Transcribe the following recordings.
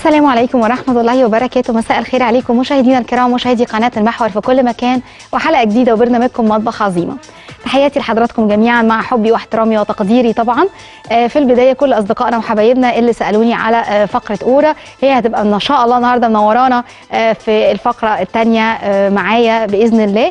السلام عليكم ورحمة الله وبركاته مساء الخير عليكم مشاهدينا الكرام مشاهدي قناة المحور في كل مكان وحلقة جديدة وبرنامجكم مطبخ عظيمة تحياتي لحضراتكم جميعا مع حبي واحترامي وتقديري طبعا آه، في البداية كل أصدقائنا وحبايبنا اللي سألوني على آه، فقرة أورا هي هتبقى إن شاء الله النهاردة منورانا آه، في الفقرة الثانية معايا بإذن الله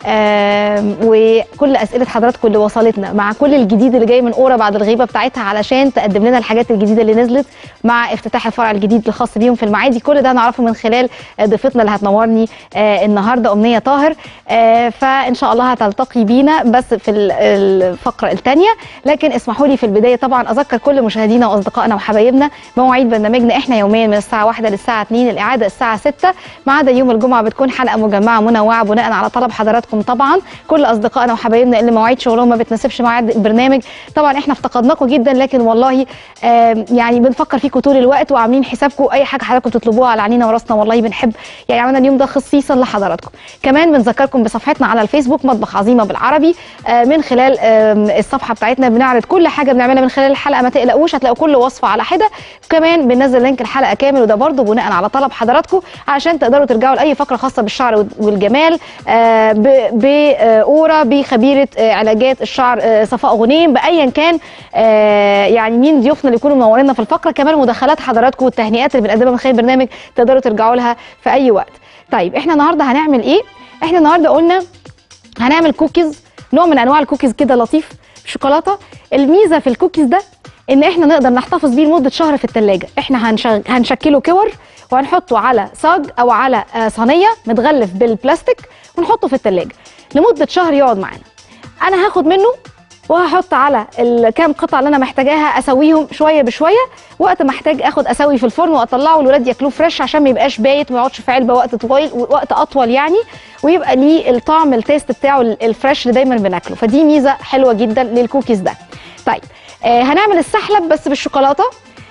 آم، وكل اسئله حضراتكم اللي وصلتنا مع كل الجديد اللي جاي من اورا بعد الغيبه بتاعتها علشان تقدم لنا الحاجات الجديده اللي نزلت مع افتتاح الفرع الجديد الخاص بيهم في المعادي كل ده هنعرفه من خلال آه، ضيفتنا اللي هتنورني آه، النهارده امنيه طاهر آه، فان شاء الله هتلتقي بينا بس في ال- الفقره الثانيه لكن اسمحوا لي في البدايه طبعا اذكر كل مشاهدينا واصدقائنا وحبايبنا مواعيد برنامجنا احنا يوميا من الساعه 1 للساعه 2 الاعاده الساعه 6 ما عدا يوم الجمعه بتكون حلقه مجمعه منوعه بناء على طلب حضراتكم طبعا كل اصدقائنا وحبايبنا اللي مواعيد شغلهم ما بتناسبش مواعيد البرنامج طبعا احنا افتقدناكم جدا لكن والله آم، يعني بنفكر فيكم طول الوقت وعاملين حسابكم اي حاجه حضراتكم تطلبوها على عينينا وراسنا والله بنحب يعني عملنا اليوم ده خصيصا لحضراتكم كمان بنذكركم بصفحتنا على الفيسبوك مطبخ عظيمه بالعربي آه، من خلال آم، الصفحه بتاعتنا بنعرض كل حاجه بنعملها من خلال الحلقه ما تقلقوش هتلاقوا كل وصفه على حده كمان بننزل لينك الحلقه كامل وده برضه بناء على طلب حضراتكم عشان تقدروا ترجعوا لاي فقره خاصه بالشعر والجمال آه، ب- باورا بخبيره آه، علاجات الشعر آه، صفاء غنيم بايا كان آه، يعني مين ضيوفنا اللي يكونوا منورينا في الفقره كمان مداخلات حضراتكم والتهنئات اللي بنقدمها من خلال البرنامج تقدروا ترجعوا لها في اي وقت طيب احنا النهارده هنعمل ايه احنا النهارده قلنا هنعمل كوكيز نوع من انواع الكوكيز كده لطيف شوكولاته الميزه في الكوكيز ده ان احنا نقدر نحتفظ بيه لمده شهر في الثلاجه احنا هنشغ... هنشكله كور وهنحطه على صاج او على آه، صينيه متغلف بالبلاستيك ونحطه في الثلاجه لمده شهر يقعد معانا انا هاخد منه وهحط على الكام قطعه اللي انا محتاجاها اسويهم شويه بشويه وقت ما احتاج اخد اسوي في الفرن واطلعه والولاد ياكلوه فريش عشان ما يبقاش بايت وما يقعدش في علبه وقت طويل وقت اطول يعني ويبقى ليه الطعم التيست بتاعه الفريش اللي دايما بناكله فدي ميزه حلوه جدا للكوكيز ده طيب آه هنعمل السحلب بس بالشوكولاته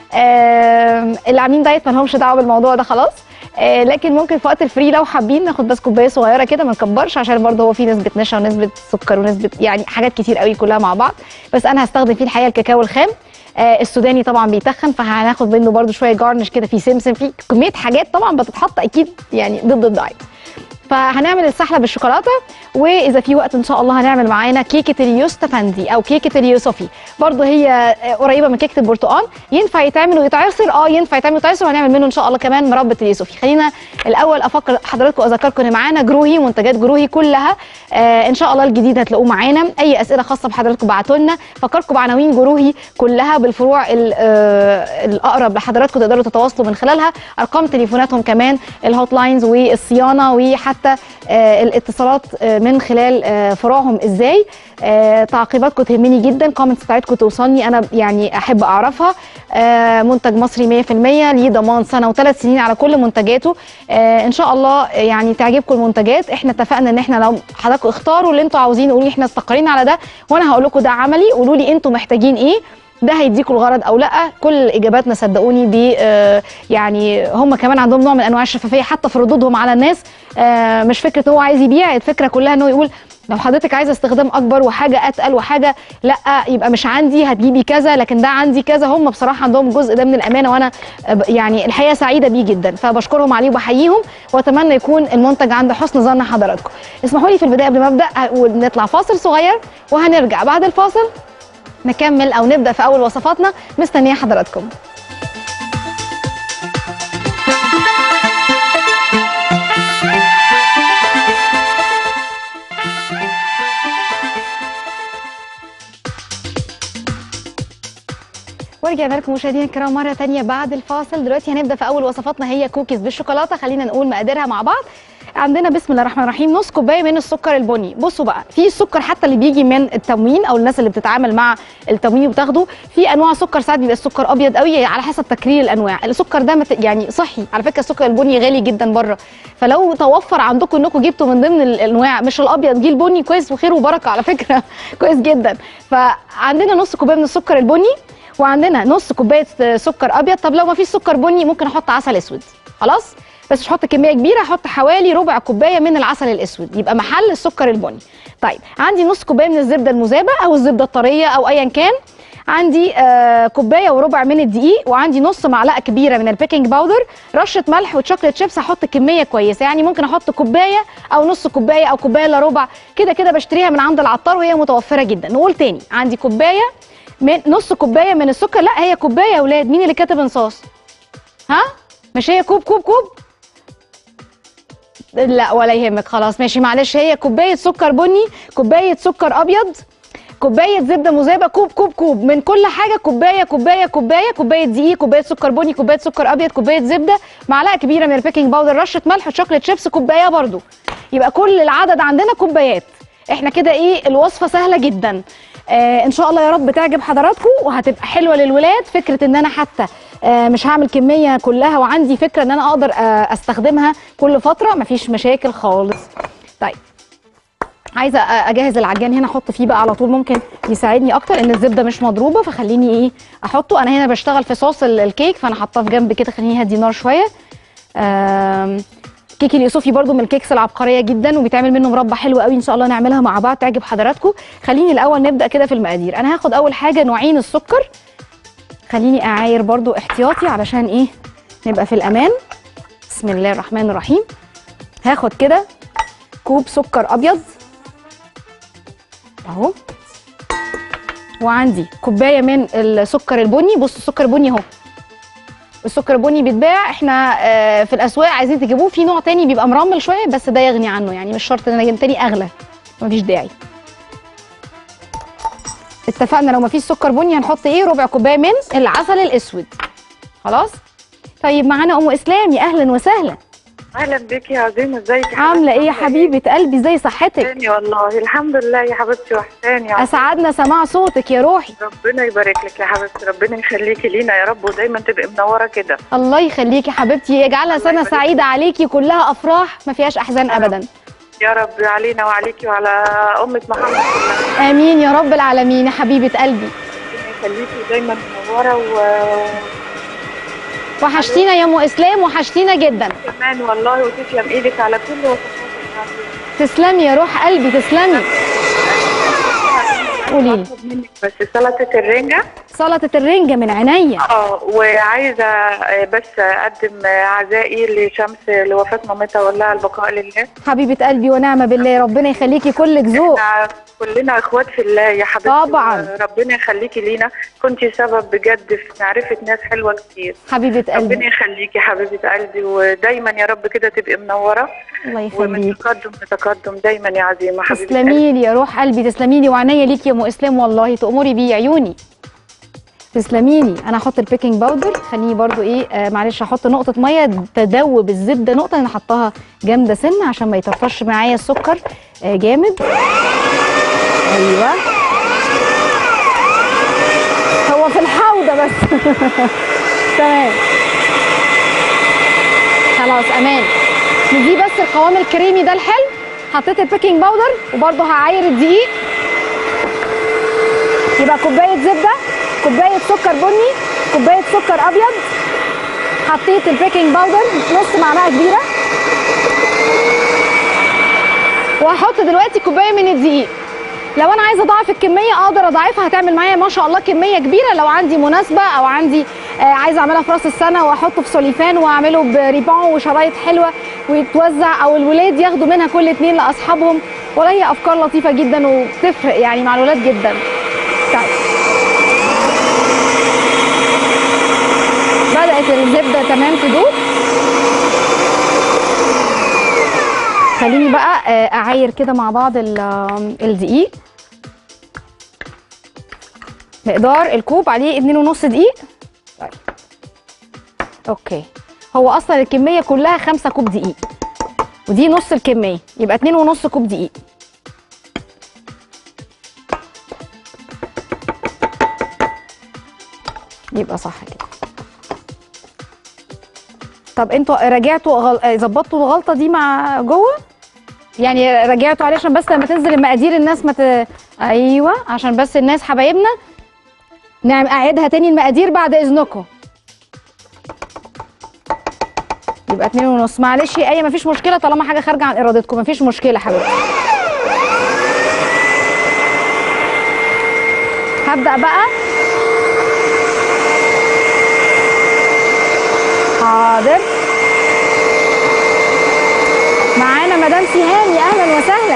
آه اللي عاملين دايت ما لهمش دعوه بالموضوع ده خلاص آه لكن ممكن في وقت الفري لو حابين ناخد بس كوبايه صغيره كده ما نكبرش عشان برضه هو فيه نسبه نشا ونسبه سكر ونسبه يعني حاجات كتير قوي كلها مع بعض بس انا هستخدم فيه الحقيقه الكاكاو الخام آه السوداني طبعا بيتخن فهناخد منه برضه شويه جارنش كده في سمسم في كميه حاجات طبعا بتتحط اكيد يعني ضد الدايت فهنعمل السحله بالشوكولاته واذا في وقت ان شاء الله هنعمل معانا كيكه اليوستفندي او كيكه اليوسفي برضه هي آه، قريبه من كيكه البرتقال ينفع يتعمل ويتعصر اه ينفع يتعمل ويتعصر وهنعمل منه ان شاء الله كمان مربى اليوسفي خلينا الاول افكر حضراتكم واذكركم ان معانا جروهي منتجات جروهي كلها آه ان شاء الله الجديد هتلاقوه معانا اي اسئله خاصه بحضراتكم بعتوا لنا فكركم بعناوين جروهي كلها بالفروع ال- آه، الاقرب لحضراتكم تقدروا تتواصلوا من خلالها ارقام تليفوناتهم كمان الهوت لاينز والصيانه وحتى آه، الاتصالات آه، من خلال آه، فروعهم ازاي آه، تعقيباتكم تهمني جدا كومنتس بتاعتكم توصلني انا يعني احب اعرفها آه، منتج مصري 100% ليه ضمان سنه وثلاث سنين على كل منتجاته آه، ان شاء الله يعني تعجبكم المنتجات احنا اتفقنا ان احنا لو حضراتكم اختاروا اللي انتوا عاوزينه قولوا لي احنا استقرينا على ده وانا هقول لكم ده عملي قولوا لي انتوا محتاجين ايه ده هيديكوا الغرض او لا كل اجاباتنا صدقوني ب آه، يعني هم كمان عندهم نوع من انواع الشفافيه حتى في ردودهم على الناس آه، مش فكره ان هو عايز يبيع الفكره كلها ان هو يقول لو حضرتك عايزه استخدام اكبر وحاجه اتقل وحاجه لا يبقى مش عندي هتجيبي كذا لكن ده عندي كذا هم بصراحه عندهم الجزء ده من الامانه وانا آه، ب- يعني الحقيقه سعيده بيه جدا فبشكرهم عليه وبحييهم واتمنى يكون المنتج عند حسن ظن حضراتكم اسمحوا لي في البدايه قبل ما ابدا أقول نطلع فاصل صغير وهنرجع بعد الفاصل نكمل او نبدا في اول وصفاتنا مستنيه حضراتكم ورجعنا لكم مشاهدينا الكرام مره تانية بعد الفاصل دلوقتي هنبدا في اول وصفاتنا هي كوكيز بالشوكولاته خلينا نقول مقاديرها مع بعض عندنا بسم الله الرحمن الرحيم نص كوبايه من السكر البني بصوا بقى في السكر حتى اللي بيجي من التموين او الناس اللي بتتعامل مع التموين وبتاخده في انواع سكر ساعات بيبقى السكر ابيض قوي على حسب تكرير الانواع السكر ده مت- يعني صحي على فكره السكر البني غالي جدا بره فلو توفر عندكم انكم جبتوا من ضمن الانواع مش الابيض جه البني كويس وخير وبركه على فكره كويس جدا فعندنا نص كوبايه من السكر البني وعندنا نص كوبايه سكر ابيض طب لو ما فيش سكر بني ممكن احط عسل اسود خلاص بس مش هحط كميه كبيره هحط حوالي ربع كوبايه من العسل الاسود يبقى محل السكر البني طيب عندي نص كوبايه من الزبده المذابه او الزبده الطريه او ايا كان عندي آه كوبايه وربع من الدقيق وعندي نص معلقه كبيره من البيكنج باودر رشه ملح وشوكليت شيبس هحط كميه كويسه يعني ممكن احط كوبايه او نص كوبايه او كوبايه الا ربع كده كده بشتريها من عند العطار وهي متوفره جدا نقول تاني عندي كوبايه من نص كوبايه من السكر لا هي كوبايه يا اولاد مين اللي كاتب انصاص ها مش هي كوب كوب كوب لا ولا يهمك خلاص ماشي معلش هي كوبايه سكر بني كوبايه سكر ابيض كوبايه زبده مذابه كوب كوب كوب من كل حاجه كوبايه كوبايه كوبايه كوبايه دقيق كوبايه سكر بني كوبايه سكر ابيض كوبايه زبده معلقه كبيره من البيكنج باودر رشه ملح شوكليت شيبس كوبايه برضو يبقى كل العدد عندنا كوبايات احنا كده ايه الوصفه سهله جدا آه ان شاء الله يا رب تعجب حضراتكم وهتبقى حلوه للولاد فكره ان انا حتى آه مش هعمل كميه كلها وعندي فكره ان انا اقدر آه استخدمها كل فتره مفيش مشاكل خالص طيب عايزه اجهز العجان هنا احط فيه بقى على طول ممكن يساعدني اكتر ان الزبده مش مضروبه فخليني ايه احطه انا هنا بشتغل في صوص ال- الكيك فانا حاطاه في جنب كده خليني هدي نار شويه آم، كيك اليوسفي برضو من الكيكس العبقريه جدا وبيتعمل منه مربى حلو قوي ان شاء الله نعملها مع بعض تعجب حضراتكم خليني الاول نبدا كده في المقادير انا هاخد اول حاجه نوعين السكر خليني اعاير برضو احتياطي علشان ايه نبقى في الامان بسم الله الرحمن الرحيم هاخد كده كوب سكر ابيض اهو وعندي كوبايه من السكر البني بصوا السكر البني اهو السكر البني بيتباع احنا آه، في الاسواق عايزين تجيبوه في نوع تاني بيبقى مرمل شويه بس ده يغني عنه يعني مش شرط ان انا اجيب تاني اغلى مفيش داعي اتفقنا لو مفيش سكر بني هنحط ايه ربع كوبايه من العسل الاسود خلاص طيب معانا ام اسلام يا اهلا وسهلا اهلا بك يا عظيمه ازيك يا عامله ايه يا حبيبه قلبي زي صحتك وحشاني والله الحمد لله يا حبيبتي وحشاني يا عظيمة. اسعدنا سماع صوتك يا روحي ربنا يبارك لك يا حبيبتي ربنا يخليكي لينا يا رب ودايما تبقي منوره كده الله يخليكي حبيبتي يجعلها سنه يبارك سعيده عليكي كلها افراح ما فيهاش احزان ابدا يا رب علينا وعليكي وعلى امه محمد كلها امين يا رب العالمين يا حبيبه قلبي ربنا يخليكي دايما منوره وحشتينا يا ام اسلام وحشتينا جدا وكمان والله وتسلم ايدك على كل وصفاتك يا عظيمة. تسلمي يا روح قلبي تسلمي قولي لي هطلب منك بس سلطه الرنجه سلطه الرنجه من عينيا اه وعايزه آه، بس اقدم آه، عزائي لشمس لوفاه مامتها واقول لها البقاء لله حبيبه قلبي ونعمه بالله ربنا يخليكي كلك ذوق احنا كلنا اخوات في الله يا حبيبتي طبعاً. ربنا يخليكي لينا كنتي سبب بجد في معرفه ناس حلوه كتير حبيبه ربنا قلبي يخليكي حبيبه قلبي ودايما يا رب كده تبقي منوره الله ومن يخليك تقدم لتقدم دايما يا عظيمه حبيبه قلبي تسلمي لي يا روح قلبي تسلمي لي وعينيا ليكي يا ام اسلام والله تأمري بيه عيوني تسلمي لي انا هحط البيكنج باودر خليني برضو ايه آه معلش هحط نقطه ميه تدوب الزبده نقطه انا حطها جامده سنه عشان ما يطفش معايا السكر آه جامد ايوه هو في الحوضه بس تمام خلاص امان نجيب بس القوام الكريمي ده الحلو حطيت البيكنج باودر وبرضه هعاير الدقيق يبقى كوبايه زبده كوبايه سكر بني كوبايه سكر ابيض حطيت البيكنج باودر نص معلقه كبيره وهحط دلوقتي كوبايه من الدقيق لو انا عايزه اضاعف الكميه اقدر اضاعفها هتعمل معايا ما شاء الله كميه كبيره لو عندي مناسبه او عندي آه عايزه اعملها في راس السنه واحطه في سوليفان واعمله بريبون وشرايط حلوه ويتوزع او الولاد ياخدوا منها كل اتنين لاصحابهم ولا هي افكار لطيفه جدا وبتفرق يعني مع الولاد جدا طيب بدات الزبده تمام تدوب خليني بقى آه، اعاير كده مع بعض ال- آم، الدقيق مقدار الكوب عليه اتنين ونص دقيق طيب اوكي هو اصلا الكميه كلها خمسة كوب دقيق ودي نص الكميه يبقى اتنين ونص كوب دقيق يبقى صح كده طب انتوا راجعتوا غل... آه، ظبطتوا الغلطه دي مع جوه يعني راجعتوا عليه عشان بس لما تنزل المقادير الناس ما ت... ايوه عشان بس الناس حبايبنا نعم اعيدها تاني المقادير بعد اذنكم يبقى اتنين ونص معلش يا ايه مفيش مشكله طالما حاجه خارجه عن ارادتكم مفيش مشكله حبيبتي هبدا بقى حاضر معانا مدام سهام يا اهلا وسهلا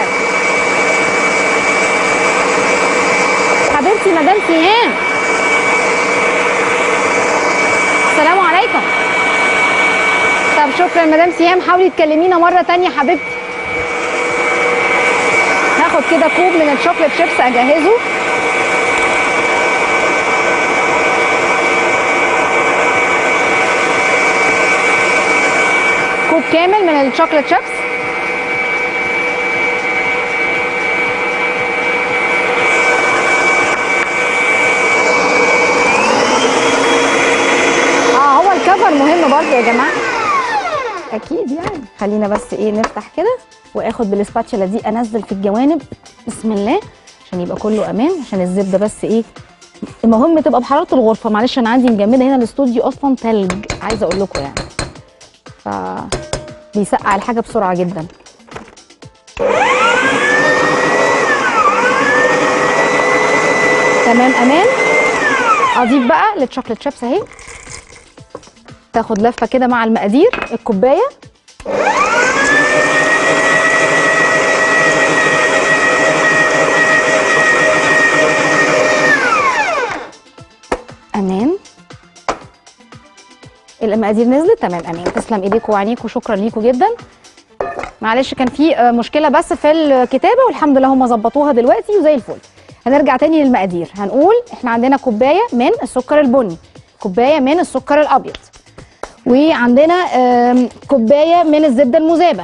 حبيبتي مدام سهام السلام عليكم طب شكرا مدام سهام حاولي تكلمينا مره تانية حبيبتي هاخد كده كوب من الشوكليت شيبس اجهزه كوب كامل من الشوكليت شيبس اه هو الكفر مهم برضه يا جماعه اكيد يعني خلينا بس ايه نفتح كده واخد بالسباتشولا دي انزل في الجوانب بسم الله عشان يبقى كله امان عشان الزبده بس ايه المهم تبقى بحراره الغرفه معلش انا عندي مجمده هنا الاستوديو اصلا تلج عايزه اقول لكم يعني ف بيسقع الحاجه بسرعه جدا تمام امان اضيف بقى للشوكليت شيبس اهي تاخد لفه كده مع المقادير الكوبايه امان المقادير نزلت تمام امان تسلم ايديكم وعينيكم شكرا ليكم جدا معلش كان في آه، مشكله بس في الكتابه والحمد لله هم ظبطوها دلوقتي وزي الفل هنرجع تاني للمقادير هنقول احنا عندنا كوبايه من السكر البني كوبايه من السكر الابيض وعندنا آم، كوبايه من الزبده المذابه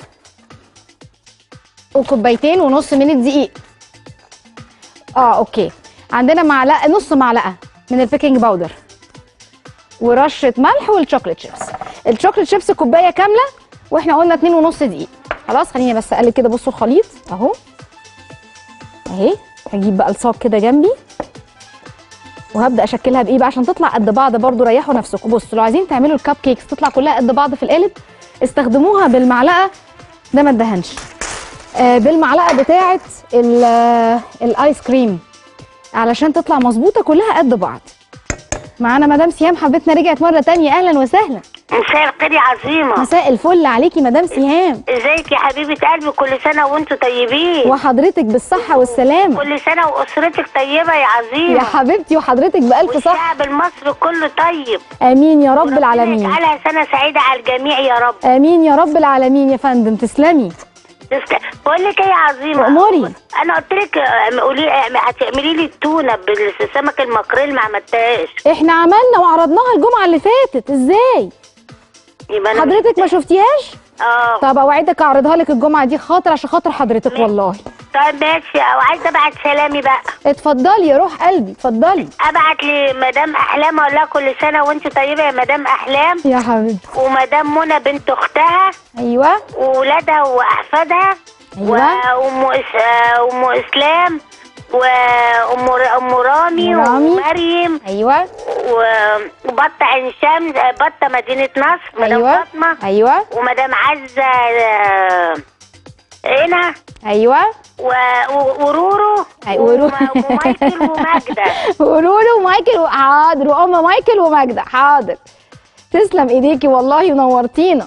وكوبايتين ونص من الدقيق اه اوكي عندنا معلقه نص معلقه من البيكنج باودر ورشه ملح والشوكليت شيبس الشوكليت شيبس كوبايه كامله واحنا قلنا اتنين ونص دقيق خلاص خليني بس اقلب كده بصوا الخليط اهو اهي هجيب بقى الصاج كده جنبي وهبدا اشكلها بايه بقى عشان تطلع قد بعض برضو ريحوا نفسكم بصوا لو عايزين تعملوا الكب كيكس تطلع كلها قد بعض في القالب استخدموها بالمعلقه ده ما ادهنش آه بالمعلقه بتاعه ال- آه، الايس كريم علشان تطلع مظبوطه كلها قد بعض معانا مدام سهام حبيبتنا رجعت مره تانية اهلا وسهلا مساء الخير يا عظيمة مساء الفل عليكي مدام سهام ازيك يا حبيبة قلبي كل سنة وانتوا طيبين وحضرتك بالصحه والسلامه كل سنة واسرتك طيبة يا عظيمة يا حبيبتي وحضرتك بالف صحه والشعب المصري كله طيب امين يا رب وربنا العالمين يجعلها سنة سعيدة على الجميع يا رب امين يا رب العالمين يا فندم تسلمي تسلم. بقول لك ايه يا عظيمة أموري. انا قلت لك آه، قولي آه، هتعملي لي التونة بالسمك المكريل ما عملتهاش احنا عملنا وعرضناها الجمعه اللي فاتت ازاي يبقى انا حضرتك ما شفتيهاش اه طب اوعدك اعرضها لك الجمعه دي خاطر عشان خاطر حضرتك والله طيب ماشي وعايزة ابعت سلامي بقى اتفضلي يا روح قلبي اتفضلي ابعت لمدام احلام اقول لها كل سنة وانت طيبة يا مدام احلام يا حبيبتي ومدام منى بنت اختها ايوه وولادها واحفادها أيوة. وام إس... آه، ام اسلام وام ر- ام رامي رامي. ومريم ايوه و- وبطه عين شمس آه، بطه مدينه نصر مدام ايوه فاطمه ايوه ومدام عزه آه، هنا ايوه و... و... ورورو أي- ورورو. وم- ومايكل وماجده ولولو ومايكل و- حاضر وام مايكل وماجدة حاضر تسلم ايديكي والله ونورتينا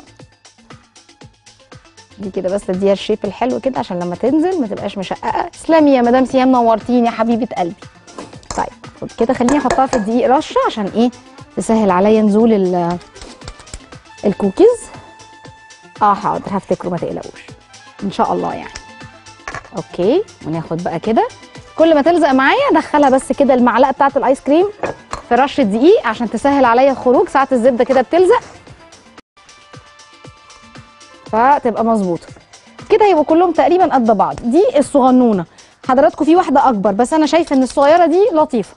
دي كده بس اديها الشيب الحلو كده عشان لما تنزل ما تبقاش مشققه تسلمي يا مدام سيام نورتيني يا حبيبه قلبي طيب خد كده خليني احطها في الدقيق رشه عشان ايه تسهل عليا نزول ال- الكوكيز اه حاضر هفتكره ما تقلقوش ان شاء الله يعني اوكي وناخد بقى كده كل ما تلزق معايا ادخلها بس كده المعلقه بتاعه الايس كريم في رشه دقيق عشان تسهل عليا الخروج ساعه الزبده كده بتلزق فتبقى مظبوطه كده يبقوا كلهم تقريبا قد بعض دي الصغنونه حضراتكم في واحده اكبر بس انا شايفه ان الصغيره دي لطيفه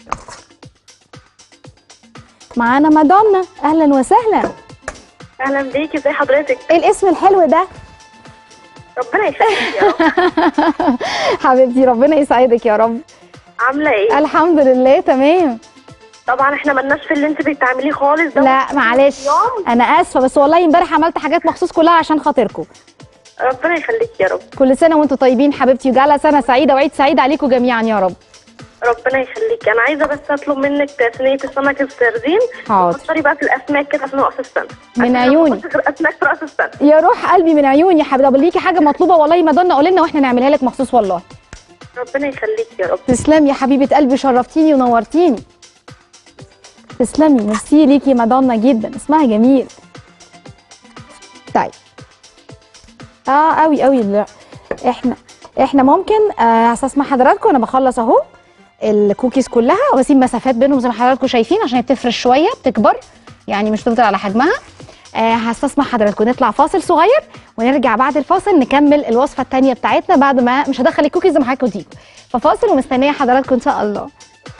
معانا مادونا اهلا وسهلا اهلا بيكي ازي حضرتك ايه الاسم الحلو ده ربنا يسعدك يا رب حبيبتي ربنا يسعدك يا رب عامله ايه الحمد لله تمام طبعا احنا ملناش في اللي انت بتعمليه خالص ده لا معلش يوم. انا اسفه بس والله امبارح عملت حاجات مخصوص كلها عشان خاطركم ربنا يخليك يا رب كل سنه وانتم طيبين حبيبتي وجعلها سنه سعيده وعيد سعيد عليكم جميعا يا رب ربنا يخليك انا عايزه بس اطلب منك صينيه السمك السردين حاضر تفكري بقى في الاسماك كده عشان راس السنه من عشان عيوني. ما باكلش غير اسماك في راس السنه يا روح قلبي من عيوني يا حبيبي طب ليكي حاجه مطلوبه والله مادونا قولي لنا واحنا نعملها لك مخصوص والله ربنا يخليك يا رب تسلمي يا حبيبه قلبي شرفتيني ونورتيني تسلمي ميرسي ليكي مادونا جدا اسمها جميل طيب اه قوي قوي لا. احنا احنا ممكن آه هستسمع حضراتكم انا بخلص اهو الكوكيز كلها واسيب مسافات بينهم زي ما حضراتكم شايفين عشان هي بتفرش شويه بتكبر يعني مش تفضل على حجمها آه هستسمع حضراتكم نطلع فاصل صغير ونرجع بعد الفاصل نكمل الوصفه الثانيه بتاعتنا بعد ما مش هدخل الكوكيز زي ما حضراتكم تيجوا ففاصل ومستنيه حضراتكم ان شاء الله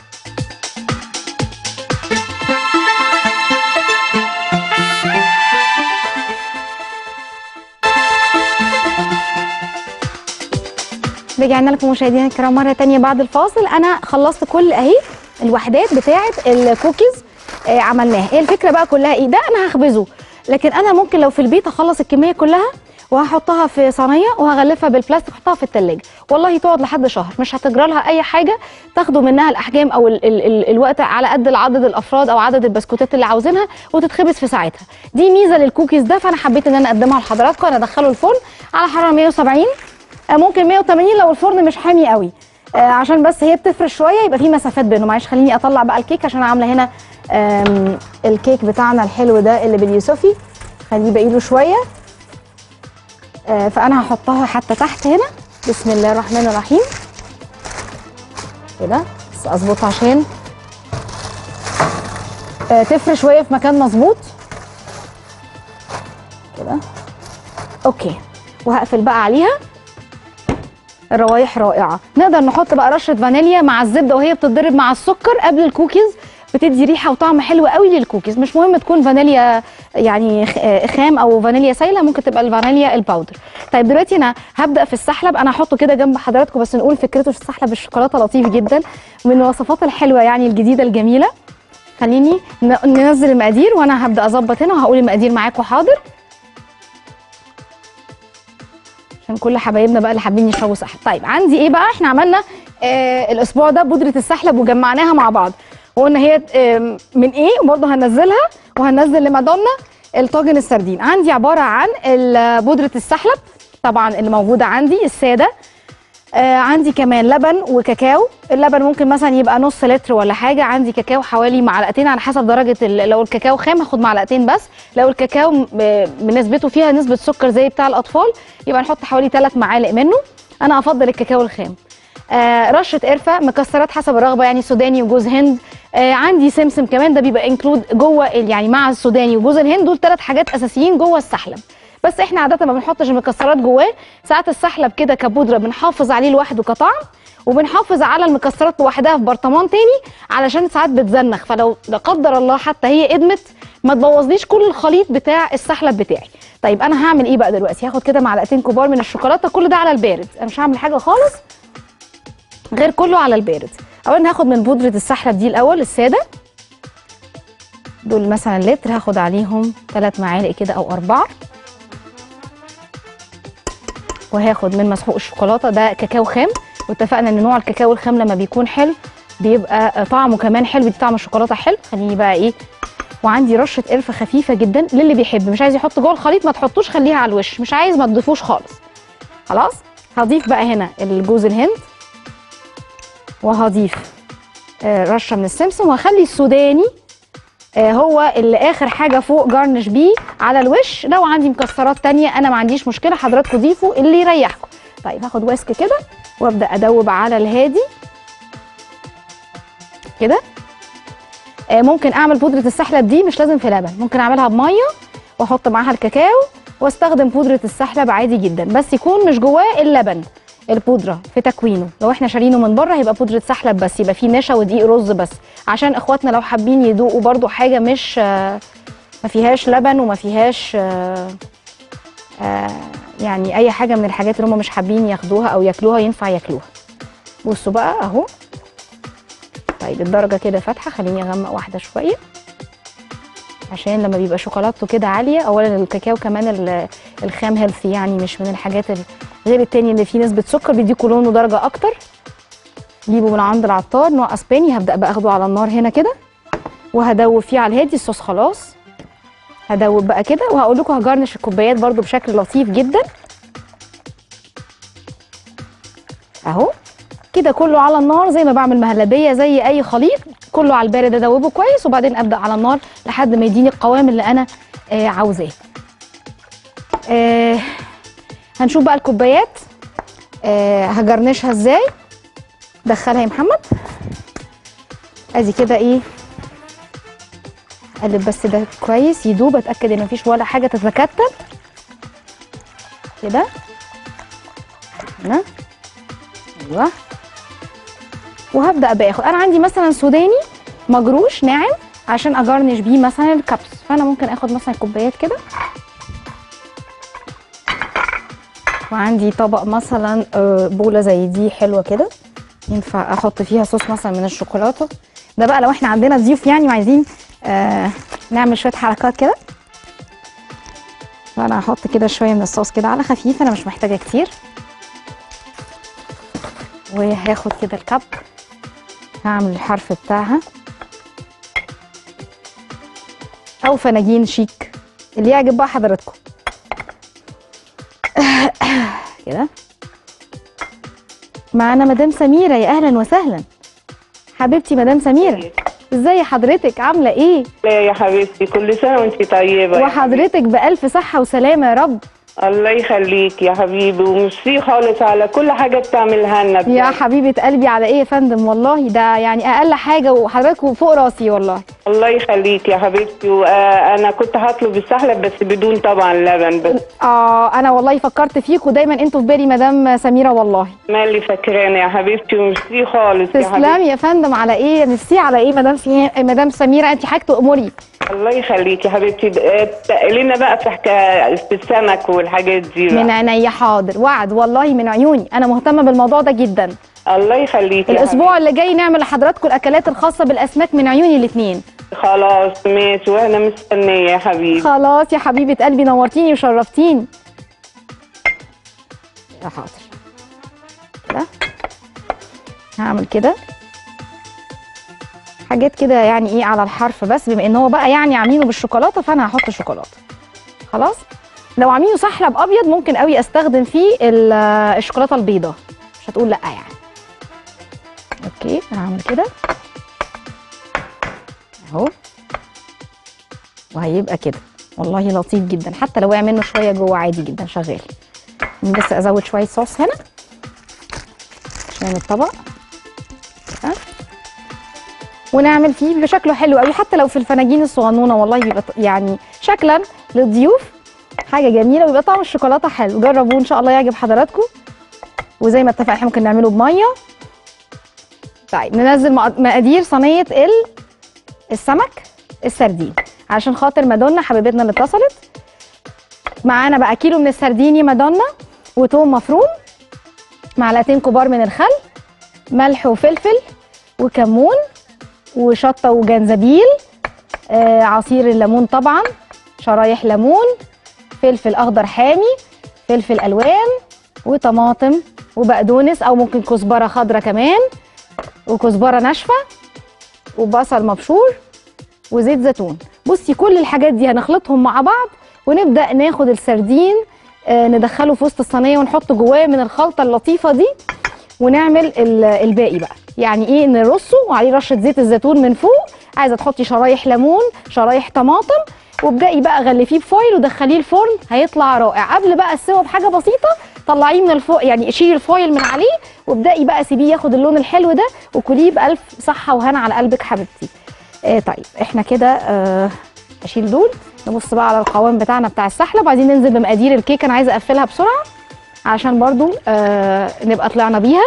رجعنا لكم مشاهدينا الكرام مره تانية بعد الفاصل انا خلصت كل اهي الوحدات بتاعه الكوكيز آه عملناها ايه الفكره بقى كلها ايه ده انا هخبزه لكن انا ممكن لو في البيت اخلص الكميه كلها وهحطها في صينيه وهغلفها بالبلاستيك واحطها في التلاجة والله تقعد لحد شهر مش هتجرى لها اي حاجه تاخدوا منها الاحجام او ال ال ال الوقت على قد عدد الافراد او عدد البسكوتات اللي عاوزينها وتتخبز في ساعتها دي ميزه للكوكيز ده فانا حبيت ان انا اقدمها لحضراتكم انا ادخله الفرن على حراره 170 آه، ممكن 180 لو الفرن مش حامي قوي آه، عشان بس هي بتفرش شويه يبقى في مسافات بينهم معلش خليني اطلع بقى الكيك عشان عامله هنا آم، الكيك بتاعنا الحلو ده اللي باليوسفي خليه باقي له شويه آه، فانا هحطها حتى تحت هنا بسم الله الرحمن الرحيم كده بس اظبطها عشان آه، تفرش شويه في مكان مظبوط كده اوكي وهقفل بقى عليها الروايح رائعه نقدر نحط بقى رشه فانيليا مع الزبده وهي بتتضرب مع السكر قبل الكوكيز بتدي ريحه وطعم حلو قوي للكوكيز مش مهم تكون فانيليا يعني خ- آه خام او فانيليا سايله ممكن تبقى الفانيليا الباودر طيب دلوقتي انا هبدا في السحلب انا هحطه كده جنب حضراتكم بس نقول فكرته في السحلب الشوكولاته لطيف جدا من الوصفات الحلوه يعني الجديده الجميله خليني ن- ننزل المقادير وانا هبدا اظبط هنا وهقول المقادير معاكم حاضر عشان كل حبايبنا بقى اللي حابين يشربوا سحلب طيب عندي ايه بقى احنا عملنا آه الاسبوع ده بودره السحلب وجمعناها مع بعض وقلنا هي آم، من ايه وبرضه هننزلها وهننزل لمادونا الطاجن السردين عندي عباره عن ال- بودره السحلب طبعا اللي موجوده عندي الساده آه عندي كمان لبن وكاكاو اللبن ممكن مثلا يبقى نص لتر ولا حاجه عندي كاكاو حوالي معلقتين على حسب درجه ال- لو الكاكاو خام هاخد معلقتين بس لو الكاكاو م- ب- بنسبته فيها نسبه سكر زي بتاع الاطفال يبقى نحط حوالي 3 معالق منه انا افضل الكاكاو الخام آه رشه قرفه مكسرات حسب الرغبه يعني سوداني وجوز هند آه عندي سمسم كمان ده بيبقى انكلود جوه ال- يعني مع السوداني وجوز الهند دول ثلاث حاجات اساسيين جوه السحلب بس احنا عاده ما بنحطش المكسرات جواه ساعات السحلب كده كبودره بنحافظ عليه لوحده كطعم وبنحافظ على المكسرات لوحدها في برطمان تاني علشان ساعات بتزنخ فلو لا قدر الله حتى هي ادمت ما تبوظليش كل الخليط بتاع السحلب بتاعي طيب انا هعمل ايه بقى دلوقتي هاخد كده معلقتين كبار من الشوكولاته كل ده على البارد انا مش هعمل حاجه خالص غير كله على البارد اولا هاخد من بودره السحلب دي الاول الساده دول مثلا لتر هاخد عليهم ثلاث معالق كده او اربعه وهاخد من مسحوق الشوكولاته ده كاكاو خام واتفقنا ان نوع الكاكاو الخام لما بيكون حلو بيبقى طعمه كمان حلو بيدي طعم الشوكولاته حلو خليني بقى ايه وعندي رشه قرفه خفيفه جدا للي بيحب مش عايز يحط جوه الخليط ما تحطوش خليها على الوش مش عايز ما تضيفوش خالص خلاص هضيف بقى هنا الجوز الهند وهضيف آه، رشه من السمسم وهخلي السوداني آه، هو اللي اخر حاجه فوق جارنش بيه على الوش لو عندي مكسرات تانية انا ما عنديش مشكله حضراتكم ضيفوا اللي يريحكم طيب هاخد ويسك كده وابدا ادوب على الهادي كده آه، ممكن اعمل بودره السحلب دي مش لازم في لبن ممكن اعملها بميه واحط معاها الكاكاو واستخدم بودره السحلب عادي جدا بس يكون مش جواه اللبن البودره في تكوينه لو احنا شارينه من بره هيبقى بودره سحلب بس يبقى فيه نشا ودقيق رز بس عشان اخواتنا لو حابين يدوقوا برضو حاجه مش آه، ما فيهاش لبن وما فيهاش آه، آه، يعني اي حاجه من الحاجات اللي هم مش حابين ياخدوها او ياكلوها ينفع ياكلوها بصوا بقى اهو طيب الدرجه كده فاتحه خليني اغمق واحده شويه عشان لما بيبقى شوكولاتته كده عاليه اولا الكاكاو كمان ال- الخام هيلثي يعني مش من الحاجات ال- غير التاني اللي فيه نسبه سكر بيديكوا لون ودرجه اكتر جيبه من عند العطار نوع اسباني هبدا بقى اخده على النار هنا كده وهدوب فيه على الهادي الصوص خلاص هدوب بقى كده وهقول لكم هجرنش الكوبايات برده بشكل لطيف جدا اهو كده كله على النار زي ما بعمل مهلبيه زي اي خليط كله على البارد ادوبه كويس وبعدين ابدا على النار لحد ما يديني القوام اللي انا آه عاوزاه آه هنشوف بقى الكوبايات آه هجرنشها ازاي دخلها يا محمد ادي كده ايه اقلب بس ده كويس يدوب اتاكد ان مفيش ولا حاجه تتكتل كده هنا ايوه وهبدا باخد انا عندي مثلا سوداني مجروش ناعم عشان اجرنش بيه مثلا الكبس فانا ممكن اخد مثلا كوبايات كده وعندي طبق مثلا آه، بوله زي دي حلوه كده ينفع احط فيها صوص مثلا من الشوكولاته ده بقى لو احنا عندنا ضيوف يعني وعايزين آه نعمل شويه حركات كده فانا هحط كده شويه من الصوص كده على خفيف انا مش محتاجه كتير وهاخد كده الكب هعمل الحرف بتاعها او فناجين شيك اللي يعجب بقى حضراتكم كده معانا مدام سميرة يا أهلا وسهلا حبيبتي مدام سميرة ازاي حضرتك عاملة ايه لا يا حبيبتي كل سنة وانت طيبة وحضرتك بألف صحة وسلامة يا رب الله يخليك يا حبيبي وميرسي خالص على كل حاجة بتعملها لنا بجد. يا حبيبة قلبي على ايه يا فندم والله ده يعني أقل حاجة وحضرتك فوق راسي والله الله يخليك يا حبيبتي وانا كنت هطلب السحلب بس بدون طبعا لبن بس اه انا والله فكرت فيك ودايما انتوا في بالي مدام سميرة والله مالي فاكراني يا حبيبتي وميرسي خالص يا حبيبتي تسلمي يا فندم على ايه نفسي على ايه مدام سي... مدام سميرة انت حاجة تأمري الله يخليك يا حبيبتي لنا بقى في حكاية في السمك والحاجات دي بقى. من عينيا حاضر وعد والله من عيوني انا مهتمة بالموضوع ده جدا الله يخليك يا الاسبوع اللي جاي نعمل لحضراتكم الاكلات الخاصه بالاسماك من عيوني الاثنين حبيبتي. خلاص ماشي وانا مستنية يا حبيبي خلاص يا حبيبه قلبي نورتيني وشرفتيني يا حاضر كده هعمل كده حاجات كده يعني ايه على الحرف بس بما ان هو بقى يعني عاملينه بالشوكولاته فانا هحط شوكولاته خلاص لو عاملينه سحلب ابيض ممكن قوي استخدم فيه ال- الشوكولاته البيضاء مش هتقول لا يعني اوكي هعمل كده اهو وهيبقى كده والله لطيف جدا حتى لو وقع منه شويه جوه عادي جدا شغال بس ازود شويه صوص هنا عشان الطبق كده. ونعمل فيه بشكله حلو قوي حتى لو في الفناجين الصغنونه والله بيبقى ط- يعني شكلا للضيوف حاجه جميله ويبقى طعم الشوكولاته حلو جربوه ان شاء الله يعجب حضراتكم وزي ما اتفقنا احنا ممكن نعمله بميه طيب ننزل مق- مقادير صينيه ال السمك السردين عشان خاطر مادونا حبيبتنا اللي اتصلت معانا بقى كيلو من السردين يا مادونا وتوم مفروم معلقتين كبار من الخل ملح وفلفل وكمون وشطه وجنزبيل آه عصير الليمون طبعا شرايح ليمون فلفل اخضر حامي فلفل الوان وطماطم وبقدونس او ممكن كزبره خضراء كمان وكزبره ناشفه وبصل مبشور وزيت زيتون بصي كل الحاجات دي هنخلطهم مع بعض ونبدا ناخد السردين آه، ندخله في وسط الصينيه ونحط جواه من الخلطه اللطيفه دي ونعمل ال- الباقي بقى يعني ايه نرصه وعليه رشه زيت الزيتون من فوق عايزه تحطي شرايح ليمون شرايح طماطم وابدأي بقى غلفيه بفويل ودخليه الفرن هيطلع رائع قبل بقى السوا بحاجه بسيطه طلعيه من الفوق يعني شيلي الفويل من عليه وابدأي بقى سيبيه ياخد اللون الحلو ده وكليه بألف صحه وهنا على قلبك حبيبتي آه طيب احنا كده آه اشيل دول نبص بقى على القوام بتاعنا بتاع السحلب عايزين ننزل بمقادير الكيكه انا عايزه اقفلها بسرعه عشان برضو آه نبقى طلعنا بيها